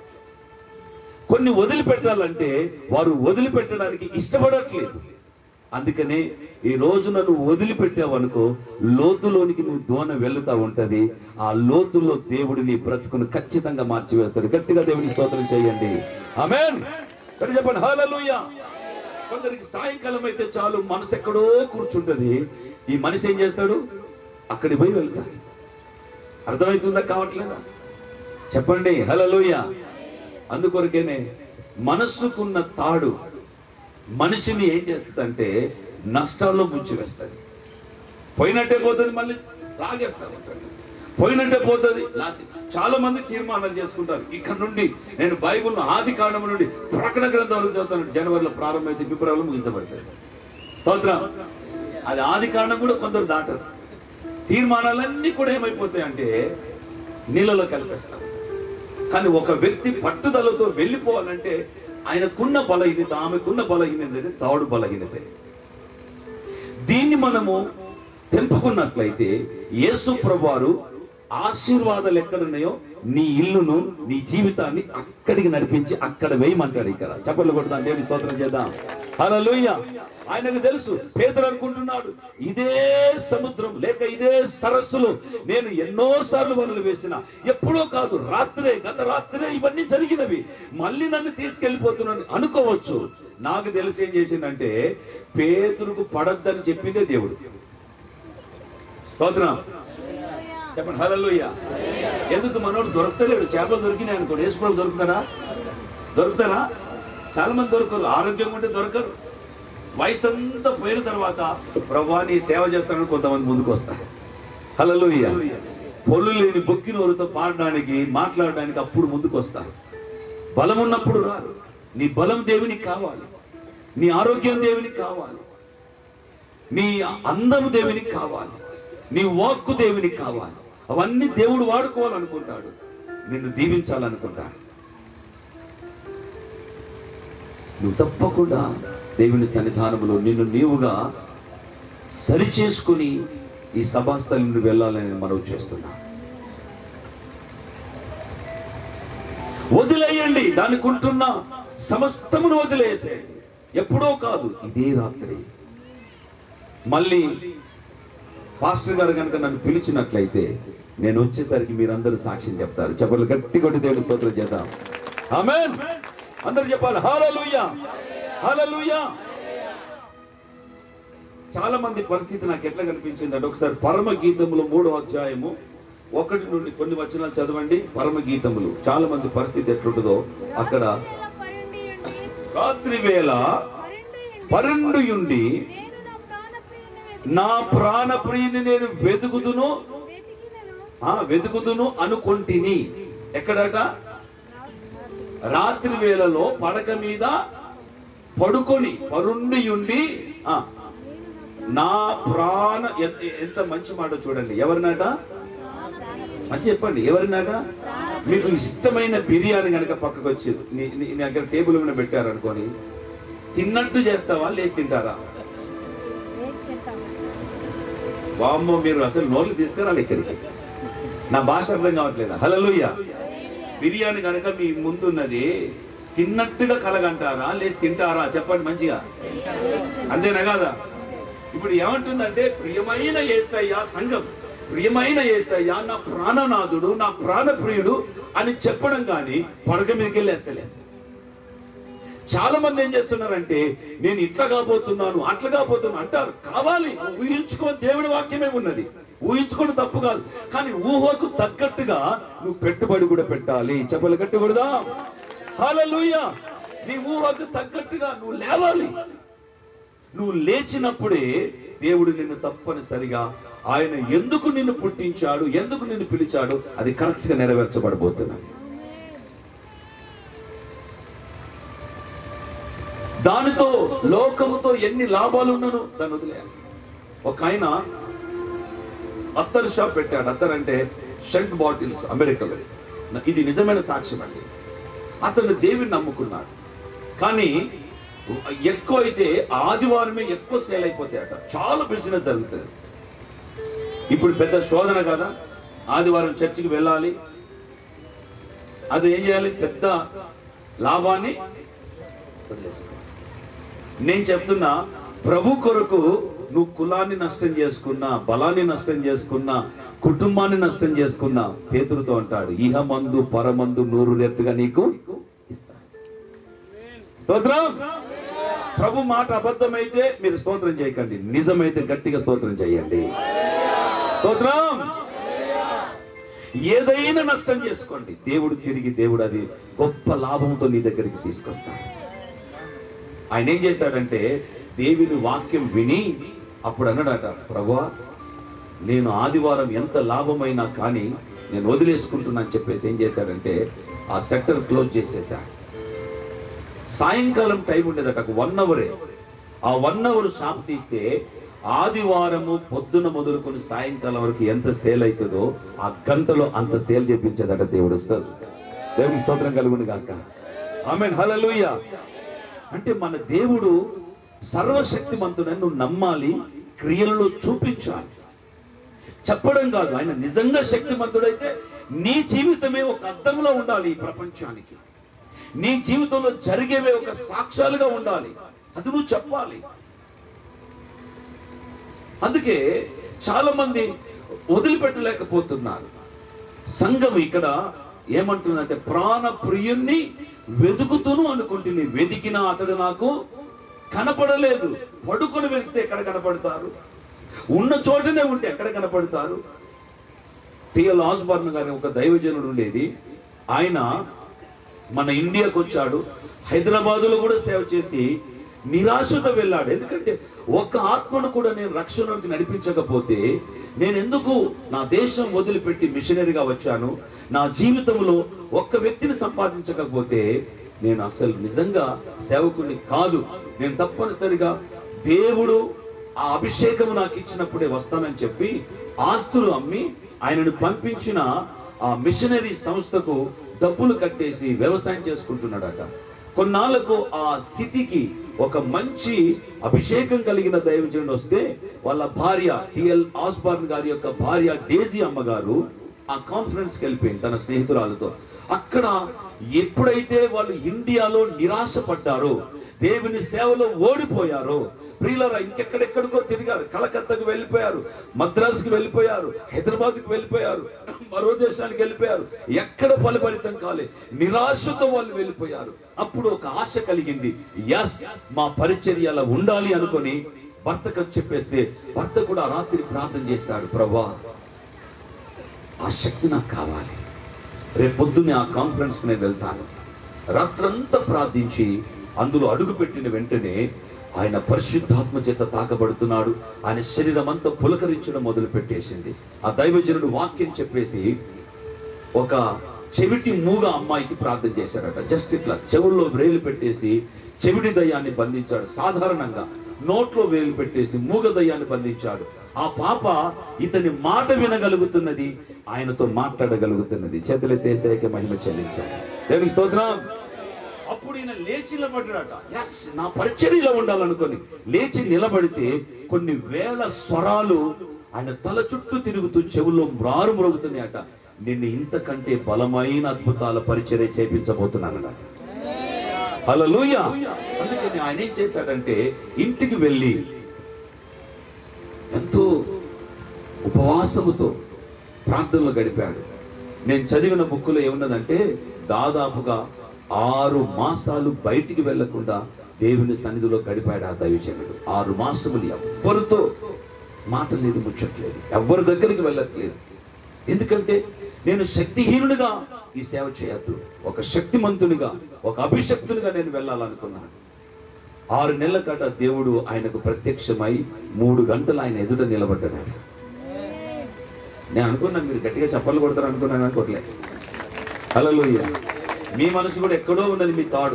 కొన్ని వదిలిపెట్టాలంటే వారు వదిలిపెట్టడానికి ఇష్టపడట్లేదు అందుకనే ఈ రోజు నన్ను వదిలిపెట్టావనుకో లోతులోనికి నువ్వు దోన వెళ్తా ఉంటది ఆ లోతులో దేవుడు నీ బ్రతుకును ఖచ్చితంగా మార్చివేస్తాడు గట్టిగా దేవుని స్తోత్రం చేయండి ఆమేన్ గట్టి చెప్పండి హల్లెలూయా కొందరికి సాయంకాలం అయితే చాలు మనసు ఎక్కడో కూర్చుంటది ఈ మనిషి ఏం చేస్తాడు అక్కడికి పోయి వెళ్తాడు అర్థమవుతుందా కావట్లేదా చెప్పండి హల్లెలూయా అందుకొరకేనే మనస్సుకున్న తాడు మనిషిని ఏం చేస్తుందంటే నష్టాల్లో ముంచి వేస్తుంది పోయినట్టే పోతుంది మళ్ళీ లాగేస్తారు పోయినట్టే పోతుంది లాసి చాలా మంది తీర్మానాలు చేసుకుంటారు ఇక్కడ నుండి నేను బైబుల్ ఆది కాండం నుండి ప్రకటన గ్రంథాలు చదువుతాను జనవరిలో ప్రారంభమైతే ఫిబ్రవరిలో ముగించబడతాయి స్తోత్రం అది ఆది కాండం కూడా కొందరు దాటరు తీర్మానాలన్నీ కూడా ఏమైపోతాయి అంటే నీళ్ళలో కలిపేస్తారు కానీ ఒక వ్యక్తి పట్టుదలతో వెళ్ళిపోవాలంటే ఆయనకున్న బలహీనత ఆమెకున్న బలహీనత తాడు బలహీనత దీన్ని మనము తెంపుకున్నట్లయితే యేసు ప్రభువారు ఆశీర్వాదాలు ఎక్కడున్నాయో నీ ఇల్లును నీ జీవితాన్ని అక్కడికి నడిపించి అక్కడ వేయమంటాడు ఇక్కడ చప్పట్లు కొడదాం దేవుని స్తోత్రం చేద్దాం హల్లెలూయా ఆయనకు తెలుసు పేదలు అనుకుంటున్నాడు ఇదే సముద్రం లేక ఇదే సరస్సులో నేను ఎన్నో సార్లు వలలు వేసిన ఎప్పుడో కాదు రాత్రే గత రాత్రే ఇవన్నీ జరిగినవి మళ్ళీ నన్ను తీసుకెళ్లిపోతున్నాను అనుకోవచ్చు నాకు తెలిసి ఏం చేసిందంటే పేతురుకు పడద్దని చెప్పిందే దేవుడు స్తోత్రం చెప్పండి హల్లెలూయా ఎందుకు మనోడు దొరకలేడు చేపలు దొరికినాయి అనుకోండి వేసుకోవడం దొరుకుతారా దొరుకుతారా చాలా మంది దొరకరు ఆరోగ్యంగా ఉంటే దొరకరు వయసు అంతా పోయిన తర్వాత ప్రభా నీ సేవ చేస్తానని కొంతమంది ముందుకు వస్తారు హల్లెలూయా పొల్లు లేని బొక్కిన ఊరితో పాడడానికి మాట్లాడడానికి అప్పుడు ముందుకు వస్తారు బలం ఉన్నప్పుడు రాదు నీ బలం దేవునికి కావాలి నీ ఆరోగ్యం దేవునికి కావాలి నీ అందము దేవునికి కావాలి నీ వాక్కు దేవునికి కావాలి అవన్నీ దేవుడు వాడుకోవాలనుకుంటాడు నిన్ను దీవించాలనుకుంటాడు నువ్వు తప్పకుండా దేవుని సన్నిధానంలో నిన్ను నీవుగా సరిచేసుకుని ఈ సభాస్థలి నుండి వెళ్ళాలని మనవి చేస్తున్నా వదిలేయండి దానికి ఉంటున్న సమస్తమును వదిలేసేయండి ఎప్పుడో కాదు ఇదే రాత్రి మళ్ళీ పాస్టర్ గారు కనుక నన్ను పిలిచినట్లయితే నేను వచ్చేసరికి మీరందరూ సాక్ష్యం చెప్తారు చెప్పలు గట్టి కొట్టి దేవుని స్తోత్రం చేద్దాం ఆమేన్ అందరు చెప్పాలి హల్లెలూయా హల్లెలూయా చాలా మంది పరిస్థితి నాకు ఎట్లా కనిపించింది అంటే ఒకసారి పరమ గీతములు మూడో అధ్యాయము ఒకటి నుండి కొన్ని వచనాలు చదవండి పరమ గీతములు చాలా మంది పరిస్థితి ఎట్లుంటుందో అక్కడ రాత్రి వేళ పరుండు ఉండి నా ప్రాణ ప్రియుని నేను వెతుకుదును ఆ వెతుకుదును అనుకొంటిని ఎక్కడట రాత్రి వేళలో పడక మీద పడుకొని పరుండి ఉండి ఆ, నా ప్రాణ ఎ- ఎంత మంచి మాట చూడండి ఎవరినట మంచి చెప్పండి ఎవరినట మీకు ఇష్టమైన బిర్యానీ కనుక పక్కకు వచ్చి నీ నీ నీ దగ్గర టేబుల్ మీద పెట్టారనుకొని తిన్నట్టు చేస్తావా లేచి తింటారా వామ్మో మీరు అసలు నోళ్ళు తీసుకురాలి ఇక్కడికి నా భాష అర్థం కావట్లేదా హల్లెలూయా బిర్యానీ కనుక మీ ముందున్నది తిన్నట్టుగా కలగంటారా లేచి తింటారా చెప్పండి మంచిగా అంతేనా కాదా ఇప్పుడు ఏమంటుందంటే ప్రియమైన ఏసయ్య సంఘం ప్రియమైన ఏసయ్య నా ప్రాణనాథుడు నా ప్రాణప్రియుడు అని చెప్పడం కానీ పడక మీదకి వెళ్ళేస్తలేదు చాలా మంది ఏం చేస్తున్నారంటే నేను ఇట్లా కాబోతున్నాను అట్లా కాబోతున్నాను అంటారు కావాలి ఊహించుకో దేవుడి వాక్యమే ఉన్నది ఊహించుకోవడం తప్పు కాదు కానీ ఊహకు తగ్గట్టుగా నువ్వు పెట్టుబడి కూడా పెట్టాలి చెప్పలు కట్టకూడదా హల్లెలూయ నీ ఊహకు తగ్గట్టుగా నువ్వు లేవాలి నువ్వు లేచినప్పుడే దేవుడు నిన్ను తప్పనిసరిగా ఆయన ఎందుకు నిన్ను పుట్టించాడు ఎందుకు నిన్ను పిలిచాడు అది కరెక్ట్ గా నెరవేర్చబడబోతున్నది దానితో లోకముతో ఎన్ని లాభాలు ఉన్నను దాన్ని వదిలేయాలి ఒక ఆయన అత్తర్ షాప్ పెట్టాడు అత్తర్ అంటే షెంట్ బాటిల్స్ అమెరికాలో ఇది నిజమైన సాక్ష్యం అండి అతను దేవుని నమ్ముకున్నాడు కానీ ఎక్కువ అయితే ఆదివారమే ఎక్కువ సేల్ అయిపోతాయట చాలా బిజినెస్ జరుగుతుంది ఇప్పుడు పెద్ద శోధన కదా ఆదివారం చర్చికి వెళ్ళాలి అది ఏం చేయాలి పెద్ద లాభాన్ని వదిలేసుకోవాలి నేను చెప్తున్నా ప్రభు కొరకు నువ్వు కులాన్ని నష్టం చేసుకున్నా బలాన్ని నష్టం చేసుకున్నా కుటుంబాన్ని నష్టం చేసుకున్నా పేతురుతో అంటాడు ఇహ మందు పరమందు నూరు రెట్టుగా నీకు ఇస్తాను స్తోత్రం ప్రభు మాట అబద్ధమైతే మీరు స్తోత్రం చేయకండి నిజమైతే గట్టిగా స్తోత్రం చేయండి స్తోత్రం ఏదైనా నష్టం చేసుకోండి దేవుడు తిరిగి దేవుడు అది గొప్ప లాభంతో నీ దగ్గరికి తీసుకొస్తాడు ఆయన ఏం చేశాడంటే దేవుని వాక్యం విని అప్పుడు అన్నాడట ప్రభువా నేను ఆదివారం ఎంత లాభమైనా కానీ నేను వదిలేసుకుంటున్నా అని చెప్పేసి ఏం చేశాడంటే ఆ సెక్టర్ క్లోజ్ చేసేసాడు సాయంకాలం టైం ఉండేదట ఒక వన్ అవరే ఆ వన్ అవర్ షాప్ తీస్తే ఆదివారము పొద్దున మొదలుకొని సాయంకాలం వరకు ఎంత సేల్ అవుతుందో ఆ గంటలో అంత సేల్ చేపించేదట దేవుడు వస్తారు దేవునికి స్తోత్రం కలుగును గాక ఆమె హల్లెలూయా అంటే మన దేవుడు సర్వశక్తిమంతుడని నువ్వు నమ్మాలి క్రియలలో చూపించాలి చెప్పడం కాదు ఆయన నిజంగా శక్తిమంతుడైతే నీ జీవితమే ఒక అర్థంలో ఉండాలి ఈ ప్రపంచానికి నీ జీవితంలో జరిగేవే ఒక సాక్ష్యాలుగా ఉండాలి అది నువ్వు చెప్పాలి అందుకే చాలా మంది వదిలిపెట్టలేకపోతున్నారు సంఘం ఇక్కడ ఏమంటుందంటే ప్రాణ ప్రియుణ్ణి వెతుకుతూను అనుకుంటుంది వెతికిన అతడు నాకు కనపడలేదు పడుకొని వెతికితే ఎక్కడ కనపడతారు ఉన్న చోటనే ఉంటే ఎక్కడ కనపడతారు టిఎల్ ఆస్బర్న్ గారి ఒక దైవజనుడు ఉండేది ఆయన మన ఇండియాకు వచ్చాడు హైదరాబాదులో కూడా సేవ చేసి నిరాశతో వెళ్ళాడు ఎందుకంటే ఒక్క ఆత్మను కూడా నేను రక్షణలోకి నడిపించకపోతే నేను ఎందుకు నా దేశం వదిలిపెట్టి మిషనరీగా వచ్చాను నా జీవితంలో ఒక్క వ్యక్తిని సంపాదించకపోతే నేను అసలు నిజంగా సేవకుని కాదు నేను తప్పనిసరిగా దేవుడు ఆ అభిషేకము నాకు ఇచ్చినప్పుడే వస్తానని చెప్పి ఆస్తులు అమ్మి ఆయనను పంపించిన ఆ మిషనరీ సంస్థకు డబ్బులు కట్టేసి వ్యవసాయం చేసుకుంటున్నాడట కొన్నాళ్లకు ఆ సిటీకి ఒక మంచి అభిషేకం కలిగిన దైవజనుడు వస్తే వాళ్ళ భార్య టిఎల్ ఆస్బార్న్ గారి యొక్క భార్య డేజీ అమ్మగారు ఆ కాన్ఫరెన్స్ కి వెళ్ళిపోయింది తన స్నేహితురాలతో అక్కడ ఎప్పుడైతే వాళ్ళు ఇండియాలో నిరాశపడ్డారో దేవుని సేవలో ఓడిపోయారో ప్రియులరా ఇంకెక్కడెక్కడికో తిరిగారు కలకత్తాకు వెళ్ళిపోయారు మద్రాసుకు వెళ్ళిపోయారు హైదరాబాద్కు వెళ్ళిపోయారు మరో దేశానికి వెళ్ళిపోయారు ఎక్కడ ఫలఫలితం కాలే నిరాశతో వాళ్ళు వెళ్ళిపోయారు అప్పుడు ఒక ఆశ కలిగింది ఎస్ మా పరిచర్య అలా ఉండాలి అనుకొని భర్తకు చెప్పేస్తే భర్త కూడా ఆ రాత్రి ప్రార్థన చేశాడు ప్రభా ఆ శక్తి నాకు కావాలి రేపు పొద్దున్నే ఆ కాన్ఫరెన్స్కి నేను వెళ్తాను రాత్రంతా ప్రార్థించి అందులో అడుగుపెట్టిన వెంటనే ఆయన పరిశుద్ధాత్మ చేత తాకబడుతున్నాడు ఆయన శరీరం అంతా పులకరించడం మొదలు పెట్టేసింది ఆ దైవజనుడు వాక్యం చెప్పేసి ఒక చెవిటి మూగ అమ్మాయికి ప్రార్థన చేశారట జస్ట్ ఇట్లా చెవుల్లో వేలు పెట్టేసి చెవిటి దయ్యాన్ని బంధించాడు సాధారణంగా నోట్లో వేలు పెట్టేసి మూగ దయ్యాన్ని బంధించాడు ఆ పాప ఇతని మాట వినగలుగుతున్నది ఆయనతో మాట్లాడగలుగుతున్నది చేతులెత్తేసేక మహిమ చెల్లించాడు దేవునికి స్తోత్రం అప్పుడు ఈయన లేచి నిలబడ్డాడట ఎస్ నా పరిచర్యలో ఉండాలనుకొని లేచి నిలబడితే కొన్ని వేల స్వరాలు ఆయన తల చుట్టూ తిరుగుతూ చెవుల్లో మ్రారు మ్రోగుతున్నాయట నిన్ను ఇంతకంటే బలమైన అద్భుతాల పరిచర్య చేపించబోతున్నానన్నమాట హల్లెలూయ అందుకని ఆయన ఏం చేశాడంటే ఇంటికి వెళ్ళి ఎంతో ఉపవాసముతో ప్రార్థనలు గడిపాడు నేను చదివిన బుక్కులో ఏమున్నదంటే దాదాపుగా ఆరు మాసాలు బయటికి వెళ్లకుండా దేవుని సన్నిధిలో గడిపాడు ఆ దైవజనుడు ఆరు మాసములు ఎవ్వరితో మాట లేదు ముచ్చట్లేదు ఎవరి దగ్గరికి వెళ్ళట్లేదు ఎందుకంటే నేను శక్తిహీనుడిగా ఈ సేవ చేయొద్దు ఒక శక్తిమంతునిగా ఒక అభిషక్తునిగా నేను వెళ్ళాలనుకున్నాను ఆరు నెలల కట దేవుడు ఆయనకు ప్రత్యక్షమై మూడు గంటలు ఆయన ఎదుట నిలబడ్డాడు నేను అనుకున్నాను మీరు గట్టిగా చప్పలు కొడతారు అనుకున్నాను అనుకోవట్లే హలలుయ్య మీ మనసు కూడా ఎక్కడో ఉన్నది మీ తాడు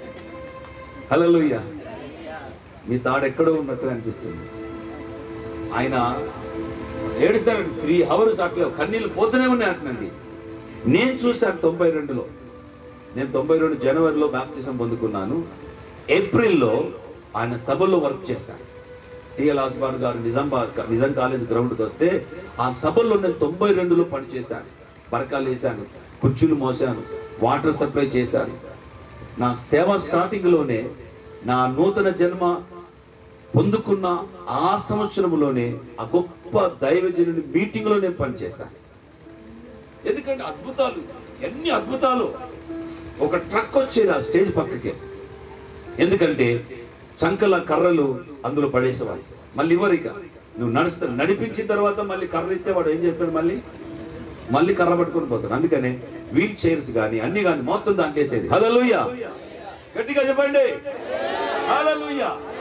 హలలుయ్య మీ తాడు ఎక్కడో ఉన్నట్టు అనిపిస్తుంది ఆయన ఏడుస్తాడు త్రీ అవర్స్ అట్లా కన్నీళ్ళు పోతూనే ఉన్నాయి అంటున్నాండి నేను చూశాను తొంభై రెండులో నేను తొంభై రెండు జనవరిలో బ్యాప్టిజం పొందుకున్నాను ఏప్రిల్లో ఆయన సభలో వర్క్ చేశాను టిఎల్ ఆస్బార్ గారు నిజామాబాద్ నిజాం కాలేజ్ గ్రౌండ్కి వస్తే ఆ సభలో నేను తొంభై రెండులో పనిచేశాను పరకాలు వేశాను కుర్చీలు మోసాను వాటర్ సప్లై చేశాను నా సేవ స్టార్టింగ్లోనే నా నూతన జన్మ పొందుకున్న ఆ సంవత్సరంలోనే ఆ గొప్ప దైవజనుని మీటింగ్లో నేను పనిచేశాను ఎందుకంటే అద్భుతాలు ఎన్ని అద్భుతాలు ఒక ట్రక్ వచ్చేది ఆ స్టేజ్ పక్కకి ఎందుకంటే చంకల కర్రలు అందులో పడేసేవాడు మళ్ళీ ఇవ్వరిక నువ్వు నడుస్తా నడిపించిన తర్వాత మళ్ళీ కర్ర ఇస్తే వాడు ఏం చేస్తాడు మళ్ళీ మళ్ళీ కర్ర పట్టుకొని పోతాడు అందుకనే వీల్ చైర్స్ కానీ అన్ని కానీ మొత్తం దాంట్లేసేది హలోయ గట్టిగా చెప్పండి హలోయ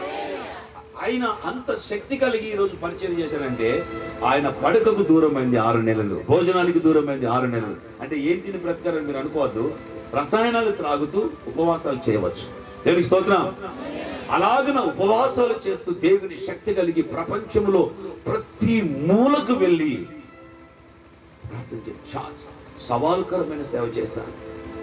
ఆయన అంత శక్తి కలిగి ఈ రోజు పరిచయం చేశాడంటే ఆయన పడకకు దూరమైంది ఆరు నెలలు భోజనానికి దూరమైంది ఆరు నెలలు అంటే ఏం తిని బ్రతకారని మీరు అనుకోవద్దు రసాయనాలు త్రాగుతూ ఉపవాసాలు చేయవచ్చు దేవునికి స్తోత్రం అలాగన ఉపవాసాలు చేస్తూ దేవుని శక్తి కలిగి ప్రపంచంలో ప్రతి మూలకు వెళ్ళి ప్రార్థన చేసి చాలా సవాలుకరమైన సేవ చేశాను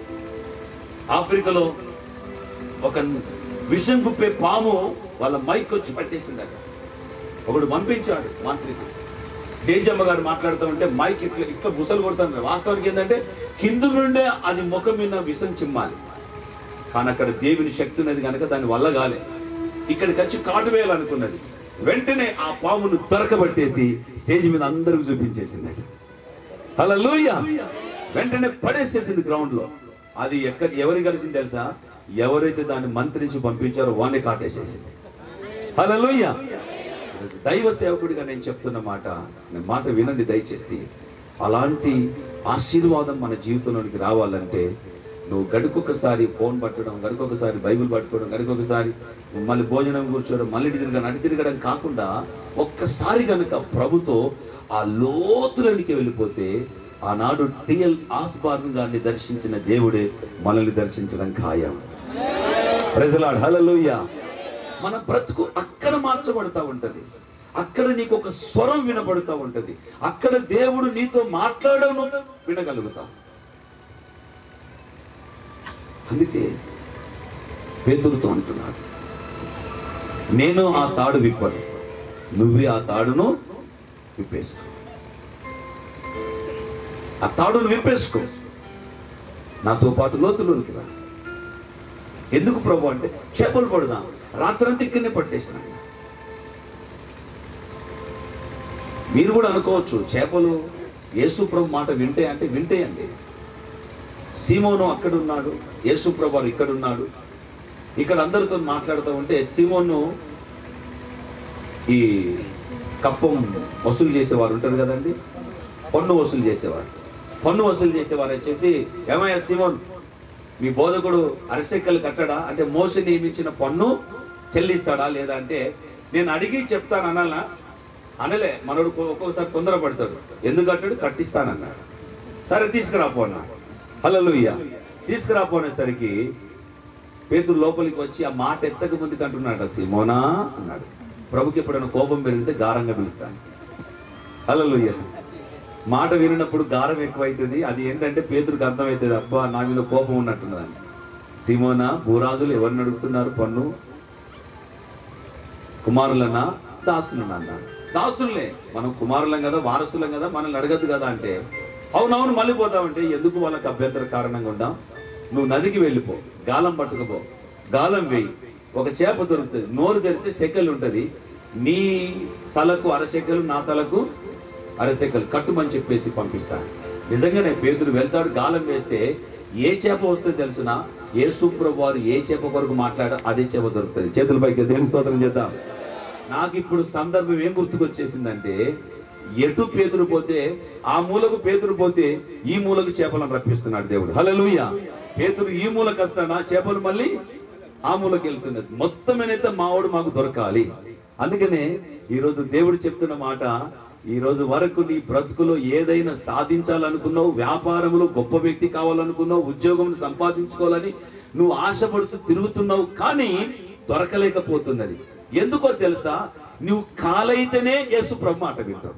ఆఫ్రికాలో ఒక విషం గుప్పే పాము వాళ్ళ మైక్ వచ్చి పట్టేసిందట ఒకడు పంపించాడు మంత్రికి డేజమ్మ గారు మాట్లాడుతూ ఉంటే మైక్ ఇట్లా ఇట్లా బుసలు కొడుతున్నారు వాస్తవానికి ఏంటంటే కింద నుండే అది ముఖం మీద విషం చిమ్మాలి కానీ అక్కడ దేవుని శక్తి ఉన్నది కనుక దాని వల్ల కాలే ఇక్కడికి వచ్చి కాటు వేయాలనుకున్నది వెంటనే ఆ పామును దొరకబట్టేసి స్టేజ్ మీద అందరికి చూపించేసిందట హల్లెలూయ వెంటనే పడేసేసింది గ్రౌండ్ లో అది ఎక్కడ ఎవరికి కలిసింది తెలుసా ఎవరైతే దాన్ని మంత్రించి పంపించారో వాడిని కాటేసేసింది హల్లెలూయ దైవ సేవకుడిగా నేను చెప్తున్న మాట నేను మాట వినండి దయచేసి అలాంటి ఆశీర్వాదం మన జీవితంలోనికి రావాలంటే నువ్వు గడుకొకసారి ఫోన్ పట్టడం గడుకొకసారి బైబిల్ పట్టుకోవడం గడుకొకసారి మళ్ళీ భోజనం కూర్చోవడం మళ్ళీ ఇటు తిరగడం అటు తిరగడం కాకుండా ఒక్కసారి కనుక ప్రభుతో ఆ లోతులోనికి వెళ్ళిపోతే ఆనాడు టిఎల్ ఆస్బార్న్ గారిని దర్శించిన దేవుడే మనల్ని దర్శించడం ఖాయం ప్రజలాడ్ హల్లెలూయా మన బ్రతుకు అక్కడ మార్చబడతా ఉంటది అక్కడ నీకు ఒక స్వరం వినబడుతూ ఉంటది అక్కడ దేవుడు నీతో మాట్లాడను వినగలుగుతావు అందుకే పేతులతో అంటున్నాడు నేను ఆ తాడు విప్పను నువ్వే ఆ తాడును విప్పేసుకో ఆ తాడును విప్పేసుకో నాతో పాటు లోతులోనికి రా ఎందుకు ప్రభు అంటే చేపలు పడదాం రాత్రంతా ఇక్కడనే పట్టేసినాడు మీరు కూడా అనుకోవచ్చు చేపలు యేసు ప్రభు మాట వింటే అంటే వింటేయండి సీమోను అక్కడ ఉన్నాడు యేసు ప్రభు వారు ఇక్కడ ఉన్నాడు ఇక్కడ అందరితో మాట్లాడుతూ ఉంటే సీమోను ఈ కప్పం వసూలు చేసేవారు ఉంటారు కదండి పన్ను వసూలు చేసేవారు పన్ను వసూలు చేసేవారు వచ్చేసి ఏమయ్యా సీమోన్ మీ బోధకుడు అరసెక్కలు కట్టడా అంటే మోస నియమించిన పన్ను చెల్లిస్తాడా లేదా అంటే నేను అడిగి చెప్తాను అనాలా అనలే మనోడు ఒక్కొక్కసారి తొందరపడతాడు ఎందుకు కట్టాడు కట్టిస్తానన్నాడు సరే తీసుకురాపో అన్నా హల్లెలూయా తీసుకురాపోనేసరికి పేతురు లోపలికి వచ్చి ఆ మాట ఎత్తక ముందుకు అంటున్నాడు సీమోనా అన్నాడు ప్రభుకి ఎప్పుడైనా కోపం పెరిగితే గారంగా పిలుస్తాను హల్లెలూయా మాట వినినప్పుడు గారం ఎక్కువైతుంది అది ఏంటంటే పేతురికి అర్థమవుతుంది అబ్బా నా మీద కోపం ఉన్నట్టున్నదని సీమోనా భూరాజులు ఎవరిని అడుగుతున్నారు పన్ను కుమారులన్నా దాసులన్నా అన్నాడు దాసులే మనం కుమారులం కదా వారసులం కదా మనల్ని అడగద్దు కదా అంటే అవునవును మళ్ళీ పోతావంటే ఎందుకు వాళ్ళకి అభ్యంతర కారణంగా ఉండాం నువ్వు నదికి వెళ్ళిపో గాలం పట్టుకుపో గాలం వేయి ఒక చేప దొరుకుతుంది నోరు తెరిస్తే సెకలు ఉంటది నీ తలకు అరసెకలు నా తలకు అరసెకలు కట్టుమని చెప్పేసి పంపిస్తాడు నిజంగానే పేతుడు వెళ్తాడు గాలం వేస్తే ఏ చేప వస్తే తెలుసునా ఏ సూప్రభు వారు ఏ చేప కొరకు మాట్లాడో అదే చేప దొరుకుతుంది చేతుల పైకి దేవుని స్తోత్రం చేద్దాం నాకు ఇప్పుడు సందర్భం ఏం గుర్తుకొచ్చేసిందంటే ఎటు పేతురు పోతే ఆ మూలకు పేతురు పోతే ఈ మూలకు చేపలను రప్పిస్తున్నాడు దేవుడు హల్లెలూయా పేతురు ఈ మూలకు వస్తాడు ఆ చేపలు మళ్ళీ ఆ మూలకు వెళ్తున్నది మొత్తం ఏనైతే మావాడు మాకు దొరకాలి అందుకనే ఈ రోజు దేవుడు చెప్తున్న మాట ఈ రోజు వరకు నీ బ్రతుకులో ఏదైనా సాధించాలనుకున్నావు వ్యాపారంలో గొప్ప వ్యక్తి కావాలనుకున్నావు ఉద్యోగం సంపాదించుకోవాలని నువ్వు ఆశపడుతూ తిరుగుతున్నావు కానీ దొరకలేకపోతున్నది ఎందుకో తెలుసా నువ్వు కాలైతేనే యేసు ప్రభు మాట వింటావు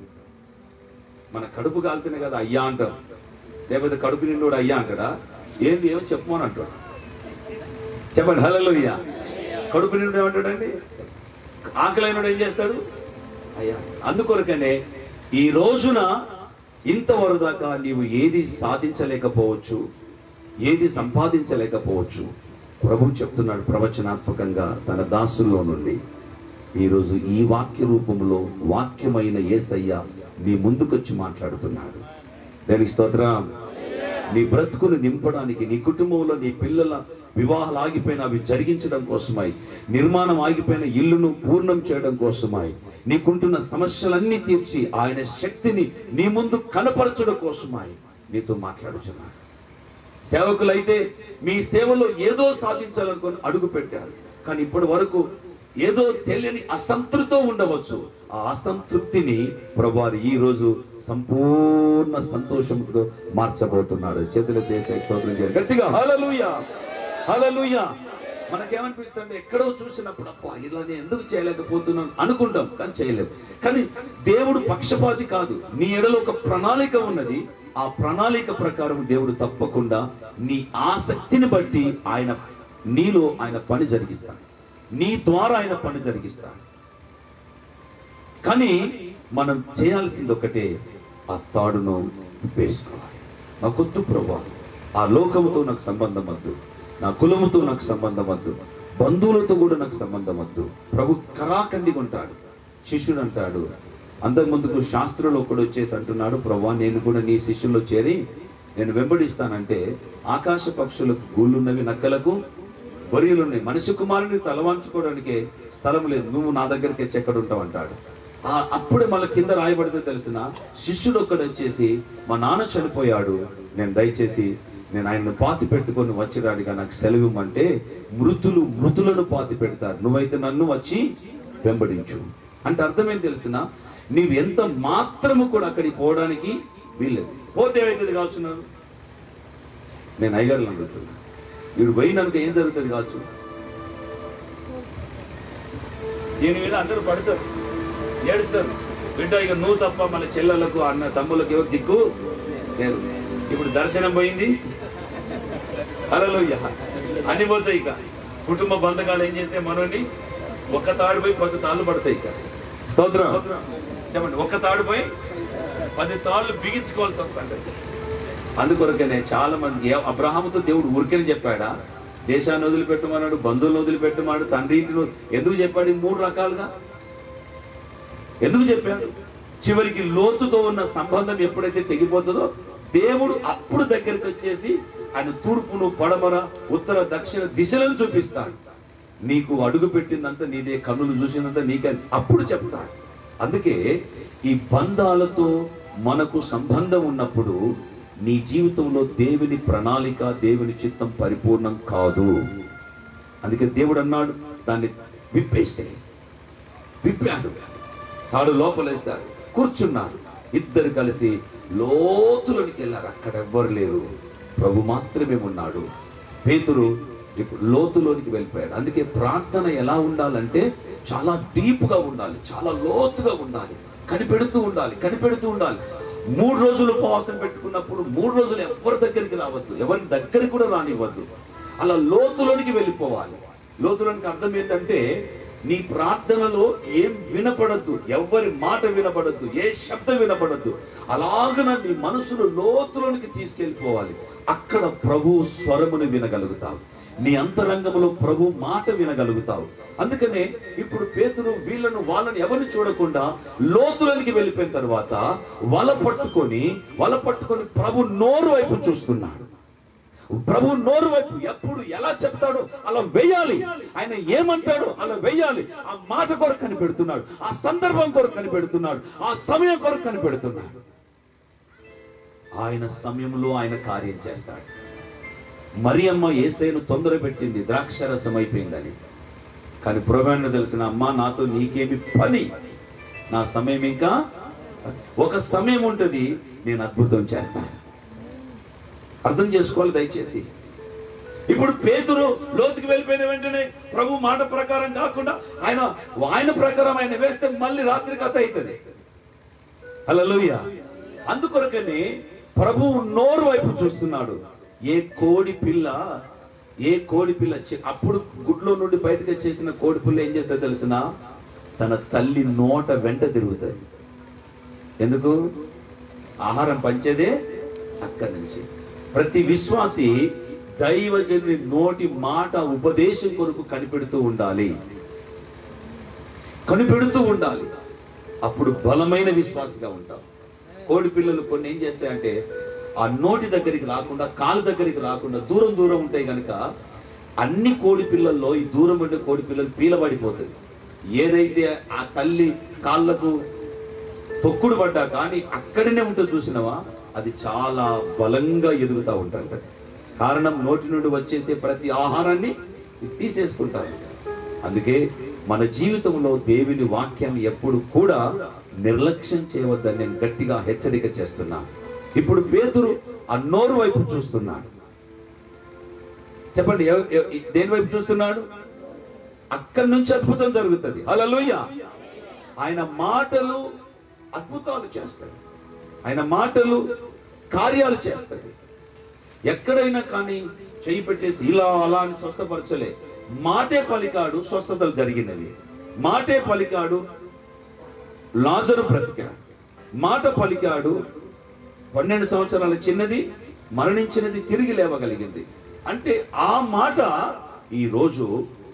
మన కడుపు కాలితేనే కదా అయ్యా అంటారు లేకపోతే కడుపు నిండు అయ్యా అంటాడా ఏంది ఏమో చెప్పమని అంటాడు చెప్పండి హలో అయ్యా కడుపు నిండు ఏమంటాడండి ఆకలైనడు ఏం చేస్తాడు అయ్యా అందుకొరకనే ఈ రోజున ఇంతవరకు దాకా నీవు ఏది సాధించలేకపోవచ్చు ఏది సంపాదించలేకపోవచ్చు ప్రభు చెప్తున్నాడు ప్రవచనాత్మకంగా తన దాసుల్లో నుండి ఈరోజు ఈ వాక్య రూపంలో వాక్యమైన ఏసయ్య నీ ముందుకొచ్చి మాట్లాడుతున్నాడు దానికి స్తోత్రం నీ బ్రతుకును నింపడానికి నీ కుటుంబంలో నీ పిల్లల వివాహాలు ఆగిపోయిన అవి జరిగించడం కోసమై నిర్మాణం ఆగిపోయిన ఇల్లును పూర్ణం చేయడం కోసమై నీకుంటున్న సమస్యలన్నీ తీర్చి ఆయన శక్తిని నీ ముందు కనపరచడం కోసమై నీతో మాట్లాడుచున్నాడు సేవకులైతే మీ సేవలో ఏదో సాధించాలనుకొని అడుగు పెట్టారు కానీ ఇప్పటి వరకు ఏదో తెలియని అసంతృప్తితో ఉండవచ్చు ఆ అసంతృప్తిని ప్రభువారు ఈ రోజు సంపూర్ణ సంతోషంతో మార్చబోతున్నాడు చేతుల దేశ స్తోత్రం చేయాలి గట్టిగా హల్లెలూయా హల్లెలూయా మనకేమనిపిస్తుంది ఎక్కడో చూసినప్పుడు అబ్బా ఇలా నేను ఎందుకు చేయలేకపోతున్నాను అనుకుంటాం కానీ చేయలేము కానీ దేవుడు పక్షపాతి కాదు నీ ఎడలో ఒక ప్రణాళిక ఉన్నది ఆ ప్రణాళిక ప్రకారం దేవుడు తప్పకుండా నీ ఆసక్తిని బట్టి ఆయన నీలో ఆయన పని జరిగిస్తాడు నీ ద్వారా ఆయన పని జరిగిస్తాడు కానీ మనం చేయాల్సింది ఒకటే ఆ తాడును వేసుకోవాలి నాకొద్దు ప్రభా ఆ లోకముతో నాకు సంబంధం వద్దు నా కులముతో నాకు సంబంధం వద్దు బంధువులతో కూడా నాకు సంబంధం వద్దు ప్రభు కరాఖండిగా ఉంటాడు శిష్యుడు అంటాడు అంతకు ముందుకు శాస్త్రంలో ఒకడు వచ్చేసి అంటున్నాడు ప్రభా నేను కూడా నీ శిష్యుల్లో చేరి నేను వెంబడిస్తానంటే ఆకాశ పక్షులకు గూళ్ళున్నవి నక్కలకు బొరియలున్నాయి మనిషి కుమారుని తలవంచుకోవడానికి స్థలం లేదు నువ్వు నా దగ్గరికి వచ్చి ఎక్కడ ఉంటావు అంటాడు ఆ అప్పుడే మళ్ళీ కింద రాయబడితే తెలిసిన శిష్యుడు ఒక్కడు వచ్చేసి మా నాన్న చనిపోయాడు నేను దయచేసి నేను ఆయనను పాతి పెట్టుకొని వచ్చిరాడిగా నాకు సెలవు ఇవ్వమంటే మృతులు మృతులను పాతి పెడతారు నువ్వైతే నన్ను వచ్చి వెంబడించు అంటే అర్థమేం తెలిసిన నీవు ఎంత మాత్రము కూడా అక్కడికి పోవడానికి వీల్లేదు పోతే ఏమైతుంది కావచ్చు నన్ను? నేను అయ్యగారులు అడుగుతున్నా వీడు పోయినాక ఏం జరుగుతుంది కావచ్చు దీని మీద అందరూ పడతారు ఏడుస్తారు బిడ్డ ఇక నువ్వు తప్ప మన చెల్లెలకు అన్న తమ్ములకు ఎవరు దిక్కు లేదు ఇప్పుడు దర్శనం పోయింది అలలోయ్య అన్ని పోతాయి ఇక కుటుంబ బంధకాలు ఏం చేస్తే మనోని ఒక్క తాడు పోయి పది తాళ్ళు పడతాయి ఇక స్తోత్రం చెప్పండి ఒక్క తాడు పోయి పది తాళ్ళు బిగించుకోవాల్సి వస్తుంటది అందుకొరకనే చాలా మంది ఏ- అబ్రహాముతో దేవుడు ఊరికని చెప్పాడా దేశాన్ని వదిలిపెట్టమన్నాడు బంధువులను వదిలిపెట్టమన్నాడు తండ్రి ఇంటిని ఎందుకు చెప్పాడు ఈ మూడు రకాలుగా ఎందుకు చెప్పాడు చివరికి లోతుతో ఉన్న సంబంధం ఎప్పుడైతే తెగిపోతుందో దేవుడు అప్పుడు దగ్గరికి వచ్చేసి ఆయన తూర్పును పడమర ఉత్తర దక్షిణ దిశలను చూపిస్తాడు నీకు అడుగు పెట్టిందంతా నీదే కన్నులు చూసినంత నీకే అప్పుడు చెప్తాడు అందుకే ఈ బంధాలతో మనకు సంబంధం ఉన్నప్పుడు నీ జీవితంలో దేవుని ప్రణాళిక దేవుని చిత్తం పరిపూర్ణం కాదు అందుకే దేవుడు అన్నాడు దాన్ని విప్పేసే విప్పాడు తాడు లోపలేశాడు కూర్చున్నాడు ఇద్దరు కలిసి లోతులోనికి వెళ్ళారు అక్కడ ఎవ్వరు లేరు ప్రభు మాత్రమే ఉన్నాడు పేతురు ఇప్పుడు లోతులోనికి వెళ్ళిపోయాడు అందుకే ప్రార్థన ఎలా ఉండాలంటే చాలా డీప్ గా ఉండాలి చాలా లోతుగా ఉండాలి కనిపెడుతూ ఉండాలి కనిపెడుతూ ఉండాలి మూడు రోజులు ఉపవాసం పెట్టుకున్నప్పుడు మూడు రోజులు ఎవరి దగ్గరికి రావద్దు ఎవరి దగ్గరికి కూడా రానివ్వద్దు అలా లోతులోనికి వెళ్ళిపోవాలి లోతులోనికి అర్థం ఏంటంటే నీ ప్రార్థనలో ఏం వినపడద్దు ఎవ్వరి మాట వినపడద్దు ఏ శబ్దం వినపడద్దు అలాగన నీ మనసును లోతులోనికి తీసుకెళ్ళిపోవాలి అక్కడ ప్రభు స్వరమును వినగలుగుతావు నీ అంతరంగంలో ప్రభు మాట వినగలుగుతావు అందుకనే ఇప్పుడు పేతురు వీళ్ళను వాళ్ళని ఎవరిని చూడకుండా లోతులోనికి వెళ్ళిపోయిన తర్వాత వల పట్టుకొని వల పట్టుకొని ప్రభు నోరు వైపు చూస్తున్నాడు ప్రభు నోరు వైపు ఎప్పుడు ఎలా చెప్తాడో అలా వేయాలి ఆయన ఏమంటాడో అలా వేయాలి ఆ మాట కొరకు కనిపెడుతున్నాడు ఆ సందర్భం కొరకు కనిపెడుతున్నాడు ఆ సమయం కొరకు కనిపెడుతున్నాడు ఆయన సమయంలో ఆయన కార్యం చేస్తాడు మరి అమ్మ ఏసైను తొందర పెట్టింది ద్రాక్షరసం అయిపోయిందని కానీ ప్రభాన్ని తెలిసిన అమ్మ నాతో నీకేమి పని నా సమయం ఇంకా ఒక సమయం ఉంటుంది నేను అద్భుతం చేస్తాను అర్థం చేసుకోవాలి దయచేసి ఇప్పుడు పేతురు లోతుకి వెళ్ళిపోయిన వెంటనే ప్రభు మాట ప్రకారం కాకుండా ఆయన ఆయన ప్రకారం ఆయన వేస్తే మళ్ళీ రాత్రి కథ అవుతుంది హల్లెలూయా అందుకొరకని ప్రభు నోరు వైపు చూస్తున్నాడు ఏ కోడి పిల్ల ఏ కోడి పిల్ల చి- అప్పుడు గుడ్లో నుండి బయటకు వచ్చేసిన కోడి పిల్ల ఏం చేస్తే తెలిసిన తన తల్లి నోట వెంట తిరుగుతుంది ఎందుకు ఆహారం పంచేదే అక్కడి నుంచి ప్రతి విశ్వాసి దైవజనుని నోటి మాట ఉపదేశం కొరకు కనిపెడుతూ ఉండాలి కనిపెడుతూ ఉండాలి అప్పుడు బలమైన విశ్వాసిగా ఉంటాం కోడి పిల్లలు కొన్ని ఏం చేస్తాయంటే ఆ నోటి దగ్గరికి రాకుండా కాలు దగ్గరికి రాకుండా దూరం దూరం ఉంటాయి కనుక అన్ని కోడి పిల్లల్లో ఈ దూరం ఉండే కోడి పిల్లలు పీలబడిపోతుంది ఏదైతే ఆ తల్లి కాళ్ళకు తొక్కుడు పడ్డా కానీ అక్కడనే ఉంటుంది చూసినవా అది చాలా బలంగా ఎదుగుతూ ఉంటుంటది కారణం నోటి నుండి వచ్చేసే ప్రతి ఆహారాన్ని ఇది తీసేసుకుంటారు అందుకే మన జీవితంలో దేవుని వాక్యాన్ని ఎప్పుడు కూడా నిర్లక్ష్యం చేయవద్దని నేను గట్టిగా హెచ్చరిక చేస్తున్నా ఇప్పుడు పేతురు ఆ నోరు వైపు చూస్తున్నాడు చెప్పండి ఎవ- ఎవ- దేని వైపు చూస్తున్నాడు అక్కడి నుంచి అద్భుతం జరుగుతుంది హల్లెలూయా ఆయన మాటలు అద్భుతాలు చేస్తాయి ఆయన మాటలు కార్యాలు చేస్తాయి ఎక్కడైనా కానీ చెయ్యి పెట్టేసి ఇలా అలా అని స్వస్థపరచలే మాటే పలికాడు స్వస్థతలు జరిగినవి మాటే పలికాడు లాజరు బ్రతికాడు మాట పలికాడు పన్నెండు సంవత్సరాల చిన్నది మరణించినది తిరిగి లేవగలిగింది అంటే ఆ మాట ఈ రోజు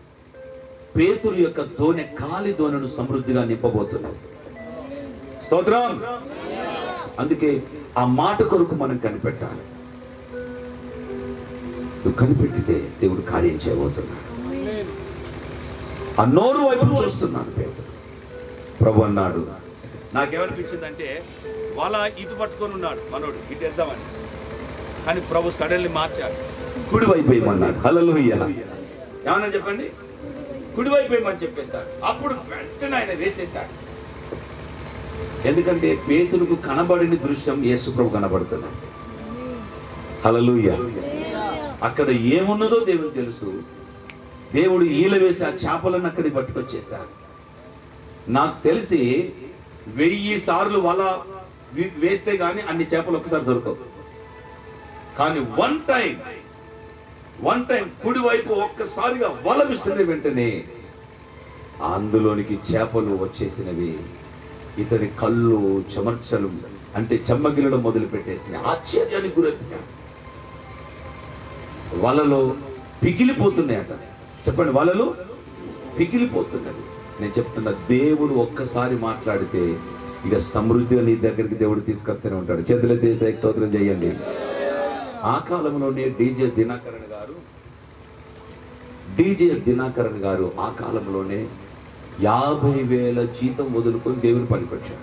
పేతురు యొక్క దోనె కాలి దోనెను సమృద్ధిగా నింపబోతున్నది స్తోత్రం అందుకే ఆ మాట కొరకు మనం కనిపెట్టాలి నువ్వు కనిపెట్టితే దేవుడు కార్యం చేయబోతున్నాడు ఆ నోరు వైపు చూస్తున్నాడు పేతురు ప్రభు అన్నాడు నాకేమనిపించిందంటే వాళ్ళ ఇటు పట్టుకొని ఉన్నాడు మనోడు ఇటు ఎద్దామని కానీ ప్రభు సడన్లీ మార్చాడు కుడి వైపు ఏమన్నాడు హల్లెలూయా ఏమన్నా చెప్పండి కుడి వైపు ఏమని చెప్పేస్తాడు అప్పుడు వెంటనే ఆయన వేసేశాడు ఎందుకంటే పేతురుకు కనబడిన దృశ్యం యేసు ప్రభు కనబడుతున్నాడు హల్లెలూయా అక్కడ ఏమున్నదో దేవునికి తెలుసు దేవుడు ఈల వేసి ఆ చేపలను అక్కడికి పట్టుకొచ్చేశాడు నాకు తెలిసి వెయ్యి సార్లు వల వి- వేస్తే గానీ అన్ని చేపలు ఒక్కసారి దొరకవు కానీ వన్ టైం వన్ టైం కుడి వైపు ఒక్కసారిగా వల విసిరిన వెంటనే అందులోనికి చేపలు వచ్చేసినవి ఇతని కళ్ళు చెమర్చలు అంటే చెమ్మగిలడం మొదలు పెట్టేసి ఆశ్చర్యానికి గురైపోయాడు వలలో పిగిలిపోతున్నాయట చెప్పండి వలలు పిగిలిపోతున్నది నేను చెప్తున్నా దేవుడు ఒక్కసారి మాట్లాడితే ఇక సమృద్ధిగా నీ దగ్గరికి దేవుడు తీసుకొస్తూనే ఉంటాడు చేతుల దేశ స్తోత్రం చేయండి ఆ కాలంలోనే డీజేఎస్ దినాకరణ్ గారు డీజేఎస్ దినాకరణ్ గారు ఆ కాలంలోనే యాభై వేల జీతం వదులుకొని దేవుని పనికొచ్చాడు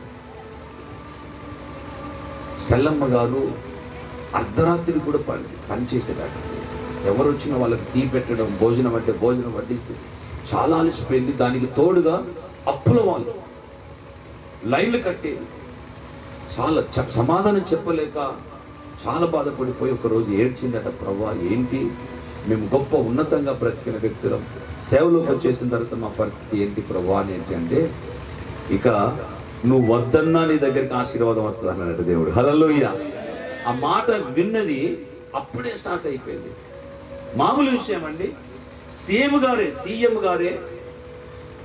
స్టెల్లమ్మ గారు అర్ధరాత్రి కూడా పని పనిచేసేదాట ఎవరు వచ్చినా వాళ్ళకి టీ పెట్టడం భోజనం అంటే భోజనం వడ్డిస్తూ చాలా అలసిపోయింది దానికి తోడుగా అప్పుల వాళ్ళు లైన్లు కట్టేది చాలా చెప్- సమాధానం చెప్పలేక చాలా బాధపడిపోయి ఒక రోజు ఏడ్చిందట ప్రభా ఏంటి మేము గొప్ప ఉన్నతంగా బ్రతికిన వ్యక్తులం సేవలోకి వచ్చేసిన తర్వాత మా పరిస్థితి ఏంటి ప్రభా అని ఏంటి అంటే ఇక నువ్వు వద్దన్నా నీ దగ్గరికి ఆశీర్వాదం వస్తుంది అన్నట్టు దేవుడు హలలోయ ఆ మాట విన్నది అప్పుడే స్టార్ట్ అయిపోయింది మామూలు విషయం అండి సీఎం గారే సీఎం గారే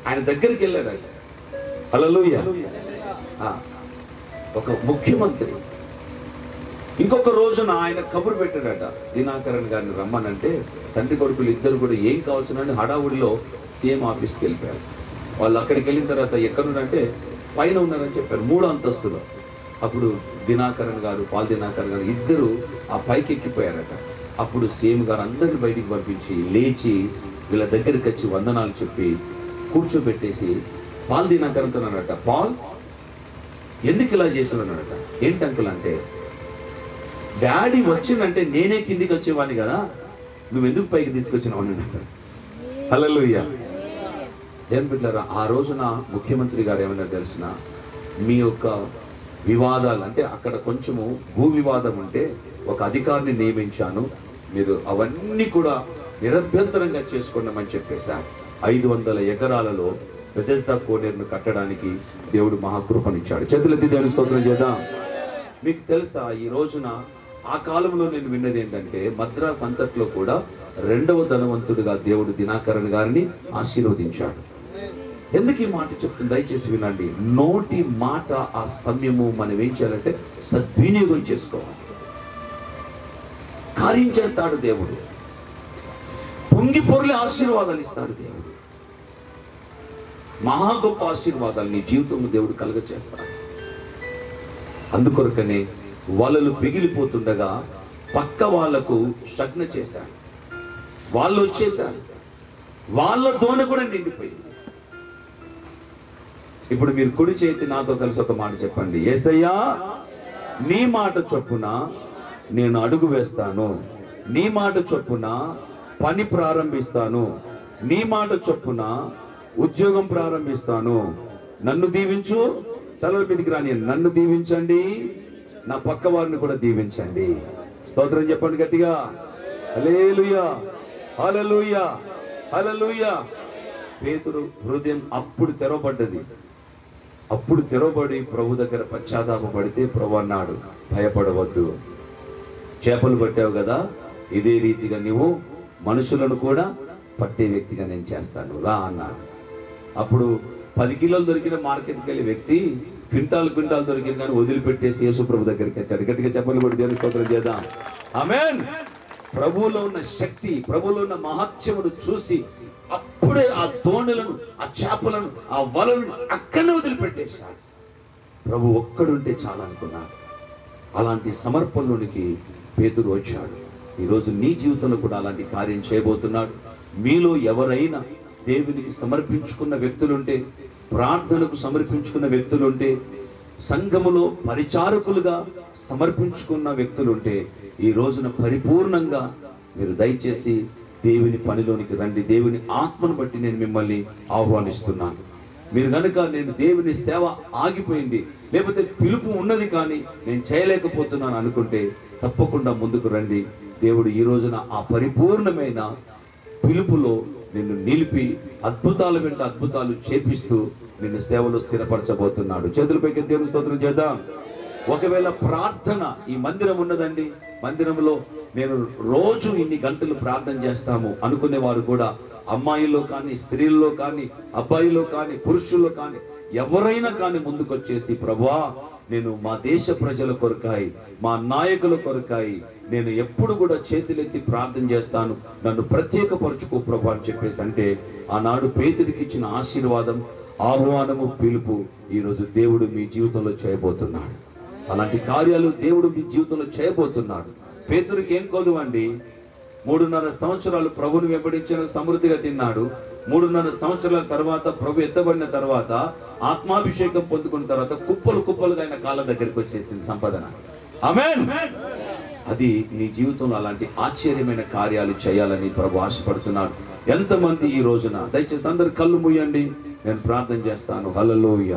ఆయన దగ్గరికి వెళ్ళాడు ఆయన హల్లెలూయా ఆ, ఒక ముఖ్యమంత్రి ఇంకొక రోజున ఆయన కబురు పెట్టాడట దినాకరణ్ గారిని రమ్మనంటే తండ్రి కొడుకులు ఇద్దరు కూడా ఏం కావచ్చునని హడావుడిలో సీఎం ఆఫీస్కి వెళ్ళిపోయారు వాళ్ళు అక్కడికి వెళ్ళిన తర్వాత ఎక్కడున్నారంటే పైన ఉన్నారని చెప్పారు మూడో అంతస్తులో అప్పుడు దినాకరణ్ గారు పాల్ దినాకరణ్ గారు ఇద్దరు ఆ పైకి ఎక్కిపోయారట అప్పుడు సీఎం గారు అందరిని బయటికి పంపించి లేచి వీళ్ళ దగ్గరికి వచ్చి వందనాలు చెప్పి కూర్చోబెట్టేసి పాల్ దినాకరణ్తో అన్నట పాల్ ఎందుకు ఇలా చేసినానట ఏంటి అంకుల్ అంటే డాడీ వచ్చిందంటే నేనే కిందికి వచ్చేవాడిని కదా నువ్వు ఎందుకు పైకి తీసుకొచ్చినావు అని అంటారు హల్లెలూయ ఏం బిడ్డలారా ఆ రోజున ముఖ్యమంత్రి గారు ఏమన్నా తెలిసిన మీ యొక్క వివాదాలు అంటే అక్కడ కొంచెము భూ వివాదం ఉంటే ఒక అధికారిని నియమించాను మీరు అవన్నీ కూడా నిరభ్యంతరంగా చేసుకున్నామని చెప్పేశారు ఐదు వందల ఎకరాలలో బెదెస్దా కోనేరును కట్టడానికి దేవుడు మహాకృపనిచ్చాడు చేతులెత్తి దేవునికి స్తోత్రం చేద్దాం మీకు తెలుసా ఈ రోజున ఆ కాలంలో నేను విన్నది ఏంటంటే మద్రాస్ అంతట్లో కూడా రెండవ ధనవంతుడిగా దేవుడు దినాకరణ్ గారిని ఆశీర్వదించాడు ఎందుకు ఈ మాట చెప్తుంది దయచేసి వినండి నోటి మాట ఆ సమయము మనం ఏం చేయాలంటే సద్వినియోగం చేసుకోవాలి కార్యం చేస్తాడు దేవుడు పొంగి పొరలి ఆశీర్వాదాలు ఇస్తాడు దేవుడు మహా గొప్ప ఆశీర్వాదాలు నీ జీవితంలో దేవుడు కలుగ చేస్తాడు అందుకొరకనే వలలు పిగిలిపోతుండగా పక్క వాళ్లకు సజ్ఞ చేశాడు వాళ్ళు వచ్చేసారు వాళ్ళ దోణ కూడా నిండిపోయింది ఇప్పుడు మీరు కుడి చేతి నాతో కలిసి ఒక మాట చెప్పండి ఏసయ్యా నీ మాట చొప్పున నేను అడుగు వేస్తాను నీ మాట చొప్పున పని ప్రారంభిస్తాను నీ మాట చొప్పున ఉద్యోగం ప్రారంభిస్తాను నన్ను దీవించు తలల మీదకి రాని నన్ను దీవించండి నా పక్క వారిని కూడా దీవించండి స్తోత్రం చెప్పండి గట్టిగా హల్లెలూయా హల్లెలూయా హల్లెలూయా పేతురు హృదయం అప్పుడు తెరవబడ్డది అప్పుడు తెరవబడి ప్రభు దగ్గర పశ్చాత్తాపడితే ప్రభు అన్నాడు భయపడవద్దు చేపలు పట్టావు కదా ఇదే రీతిగా నీవు మనుషులను కూడా పట్టే వ్యక్తిగా నేను చేస్తాను రా అన్నాడు అప్పుడు పది కిలోలు దొరికిన మార్కెట్కి వెళ్ళే వ్యక్తి క్వింటాల్ క్వింటాల్ దొరికిన కానీ వదిలిపెట్టేసి యేసు ప్రభు దగ్గరికి వచ్చాడు గట్టిగా చెప్పలు కూడా దేవుని స్తోత్రం చేద్దాం ఆమెన్ ప్రభువులో ఉన్న శక్తి ప్రభువులో ఉన్న మహత్యమును చూసి అప్పుడే ఆ దోణులను ఆ చేపలను ఆ వలను అక్కడనే వదిలిపెట్టేశాడు ప్రభు ఒక్కడుంటే చాలా అనుకున్నాడు అలాంటి సమర్పణలోనికి పేతురు వచ్చాడు ఈరోజు నీ జీవితంలో కూడా అలాంటి కార్యం చేయబోతున్నాడు మీలో ఎవరైనా దేవునికి సమర్పించుకున్న వ్యక్తులుంటే ప్రార్థనకు సమర్పించుకున్న వ్యక్తులుంటే సంఘములో పరిచారకులుగా సమర్పించుకున్న వ్యక్తులుంటే ఈ రోజున పరిపూర్ణంగా మీరు దయచేసి దేవుని పనిలోనికి రండి దేవుని ఆత్మను బట్టి నేను మిమ్మల్ని ఆహ్వానిస్తున్నాను మీరు కనుక నేను దేవుని సేవ ఆగిపోయింది లేకపోతే పిలుపు ఉన్నది కానీ నేను చేయలేకపోతున్నాను అనుకుంటే తప్పకుండా ముందుకు రండి దేవుడు ఈ రోజున ఆ పరిపూర్ణమైన పిలుపులో నిన్ను నిలిపి అద్భుతాల వెంట అద్భుతాలు చేపిస్తూ నిన్ను సేవలో స్థిరపరచబోతున్నాడు చేతులపైకి దేవుని స్తోత్రం చేద్దాం ఒకవేళ ప్రార్థన ఈ మందిరం ఉన్నదండి మందిరంలో నేను రోజు ఇన్ని గంటలు ప్రార్థన చేస్తాము అనుకునే వారు కూడా అమ్మాయిల్లో కానీ స్త్రీల్లో కానీ అబ్బాయిలో కానీ పురుషుల్లో కానీ ఎవరైనా కానీ ముందుకొచ్చేసి ప్రభువా నేను మా దేశ ప్రజల కొరకాయి మా నాయకుల కొరకాయి నేను ఎప్పుడు కూడా చేతులెత్తి ప్రార్థన చేస్తాను నన్ను ప్రత్యేకపరచుకో ప్రభు అని చెప్పేసి అంటే ఆనాడు పేతుడికి ఇచ్చిన ఆశీర్వాదం ఆహ్వానము పిలుపు ఈరోజు దేవుడు మీ జీవితంలో చేయబోతున్నాడు అలాంటి కార్యాలు దేవుడు మీ జీవితంలో చేయబోతున్నాడు పేతుడికి ఏం కోదు అండి మూడున్నర సంవత్సరాలు ప్రభుని వెంబడించిన సమృద్ధిగా తిన్నాడు మూడున్నర సంవత్సరాల తర్వాత ప్రభు ఎత్తబడిన తర్వాత ఆత్మాభిషేకం పొందుకున్న తర్వాత కుప్పలు కుప్పలుగా ఆయన కాళ్ళ దగ్గరికి వచ్చేసింది సంపదన ఆమేన్ అది నీ జీవితంలో అలాంటి ఆశ్చర్యమైన కార్యాలు చేయాలని ప్రభు ఆశపడుతున్నాడు ఎంతమంది ఈ రోజున దయచేసి అందరు కళ్ళు మూయండి నేను ప్రార్థన చేస్తాను హల్లెలూయా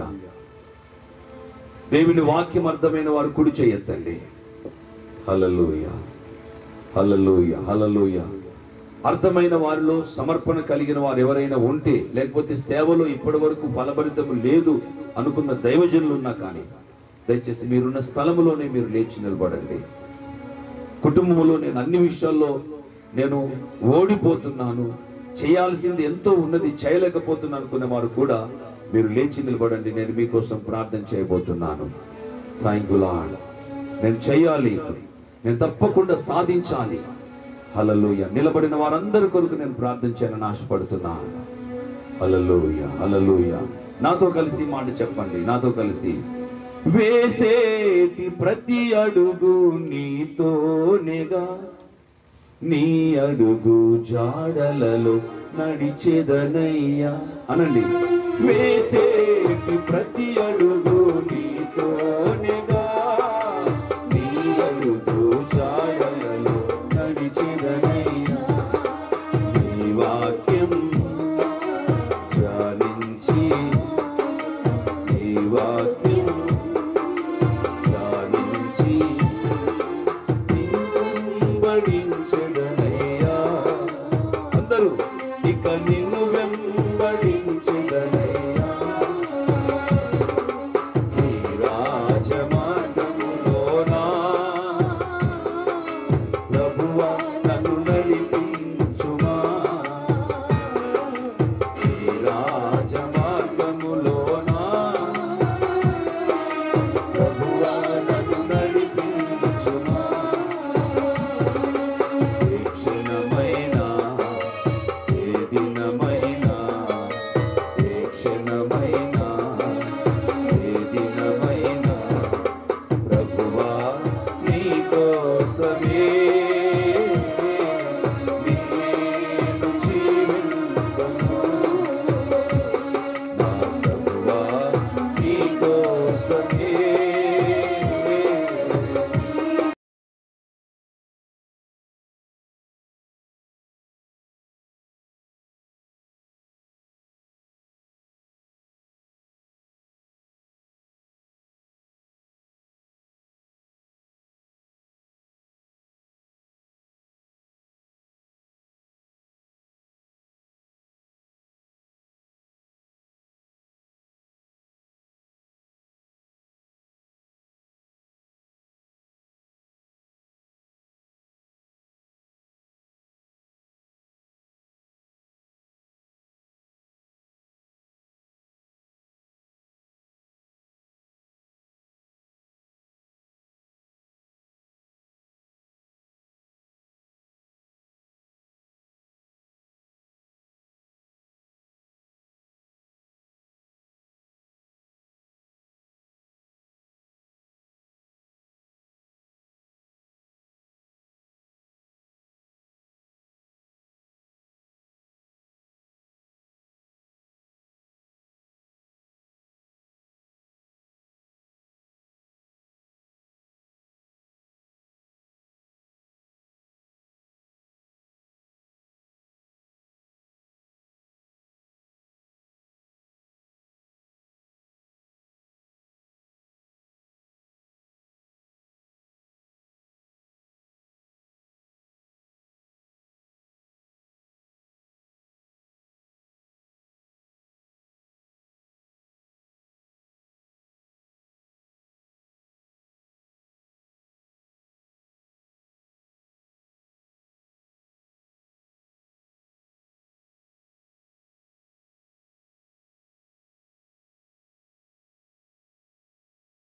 దేవుని వాక్యం అర్థమైన వారు కుడి చేయొద్దండి హల్లెలూయా హల్లెలూయా హల్లెలూయా అర్థమైన వారిలో సమర్పణ కలిగిన వారు ఎవరైనా ఉంటే లేకపోతే సేవలో ఇప్పటి వరకు ఫలభరితం లేదు అనుకున్న దైవజనులు ఉన్నా కానీ దయచేసి మీరున్న స్థలములోనే మీరు లేచి నిలబడండి కుటుంబంలో నేను అన్ని విషయాల్లో నేను ఓడిపోతున్నాను చేయాల్సింది ఎంతో ఉన్నది చేయలేకపోతున్నాను అనుకునే వారు కూడా మీరు లేచి నిలబడండి నేను మీకోసం ప్రార్థన చేయబోతున్నాను థ్యాంక్ యూ లార్డ్ నేను చేయాలి నేను తప్పకుండా సాధించాలి హలలోయ నిలబడిన వారందరి కొరకు నేను ప్రార్థన చేయాలని ఆశపడుతున్నాను హలలోయ హలలోయ నాతో కలిసి ఈ మాట చెప్పండి నాతో కలిసి వేసేటి ప్రతి అడుగు నీతోనేగా నీ అడుగు జాడలలో నడిచేదనయ్యా అనండి వేసేటి ప్రతి అడుగు నీతోనేగా నీ అడుగు జాడలలో నడిచేదనయ్యా నీ వాక్యం ధ్యానించి నీ వాక్యం ధ్యానించి వెంబడించదనయ్యా అందరూ ఇక నిన్ను వెంబడి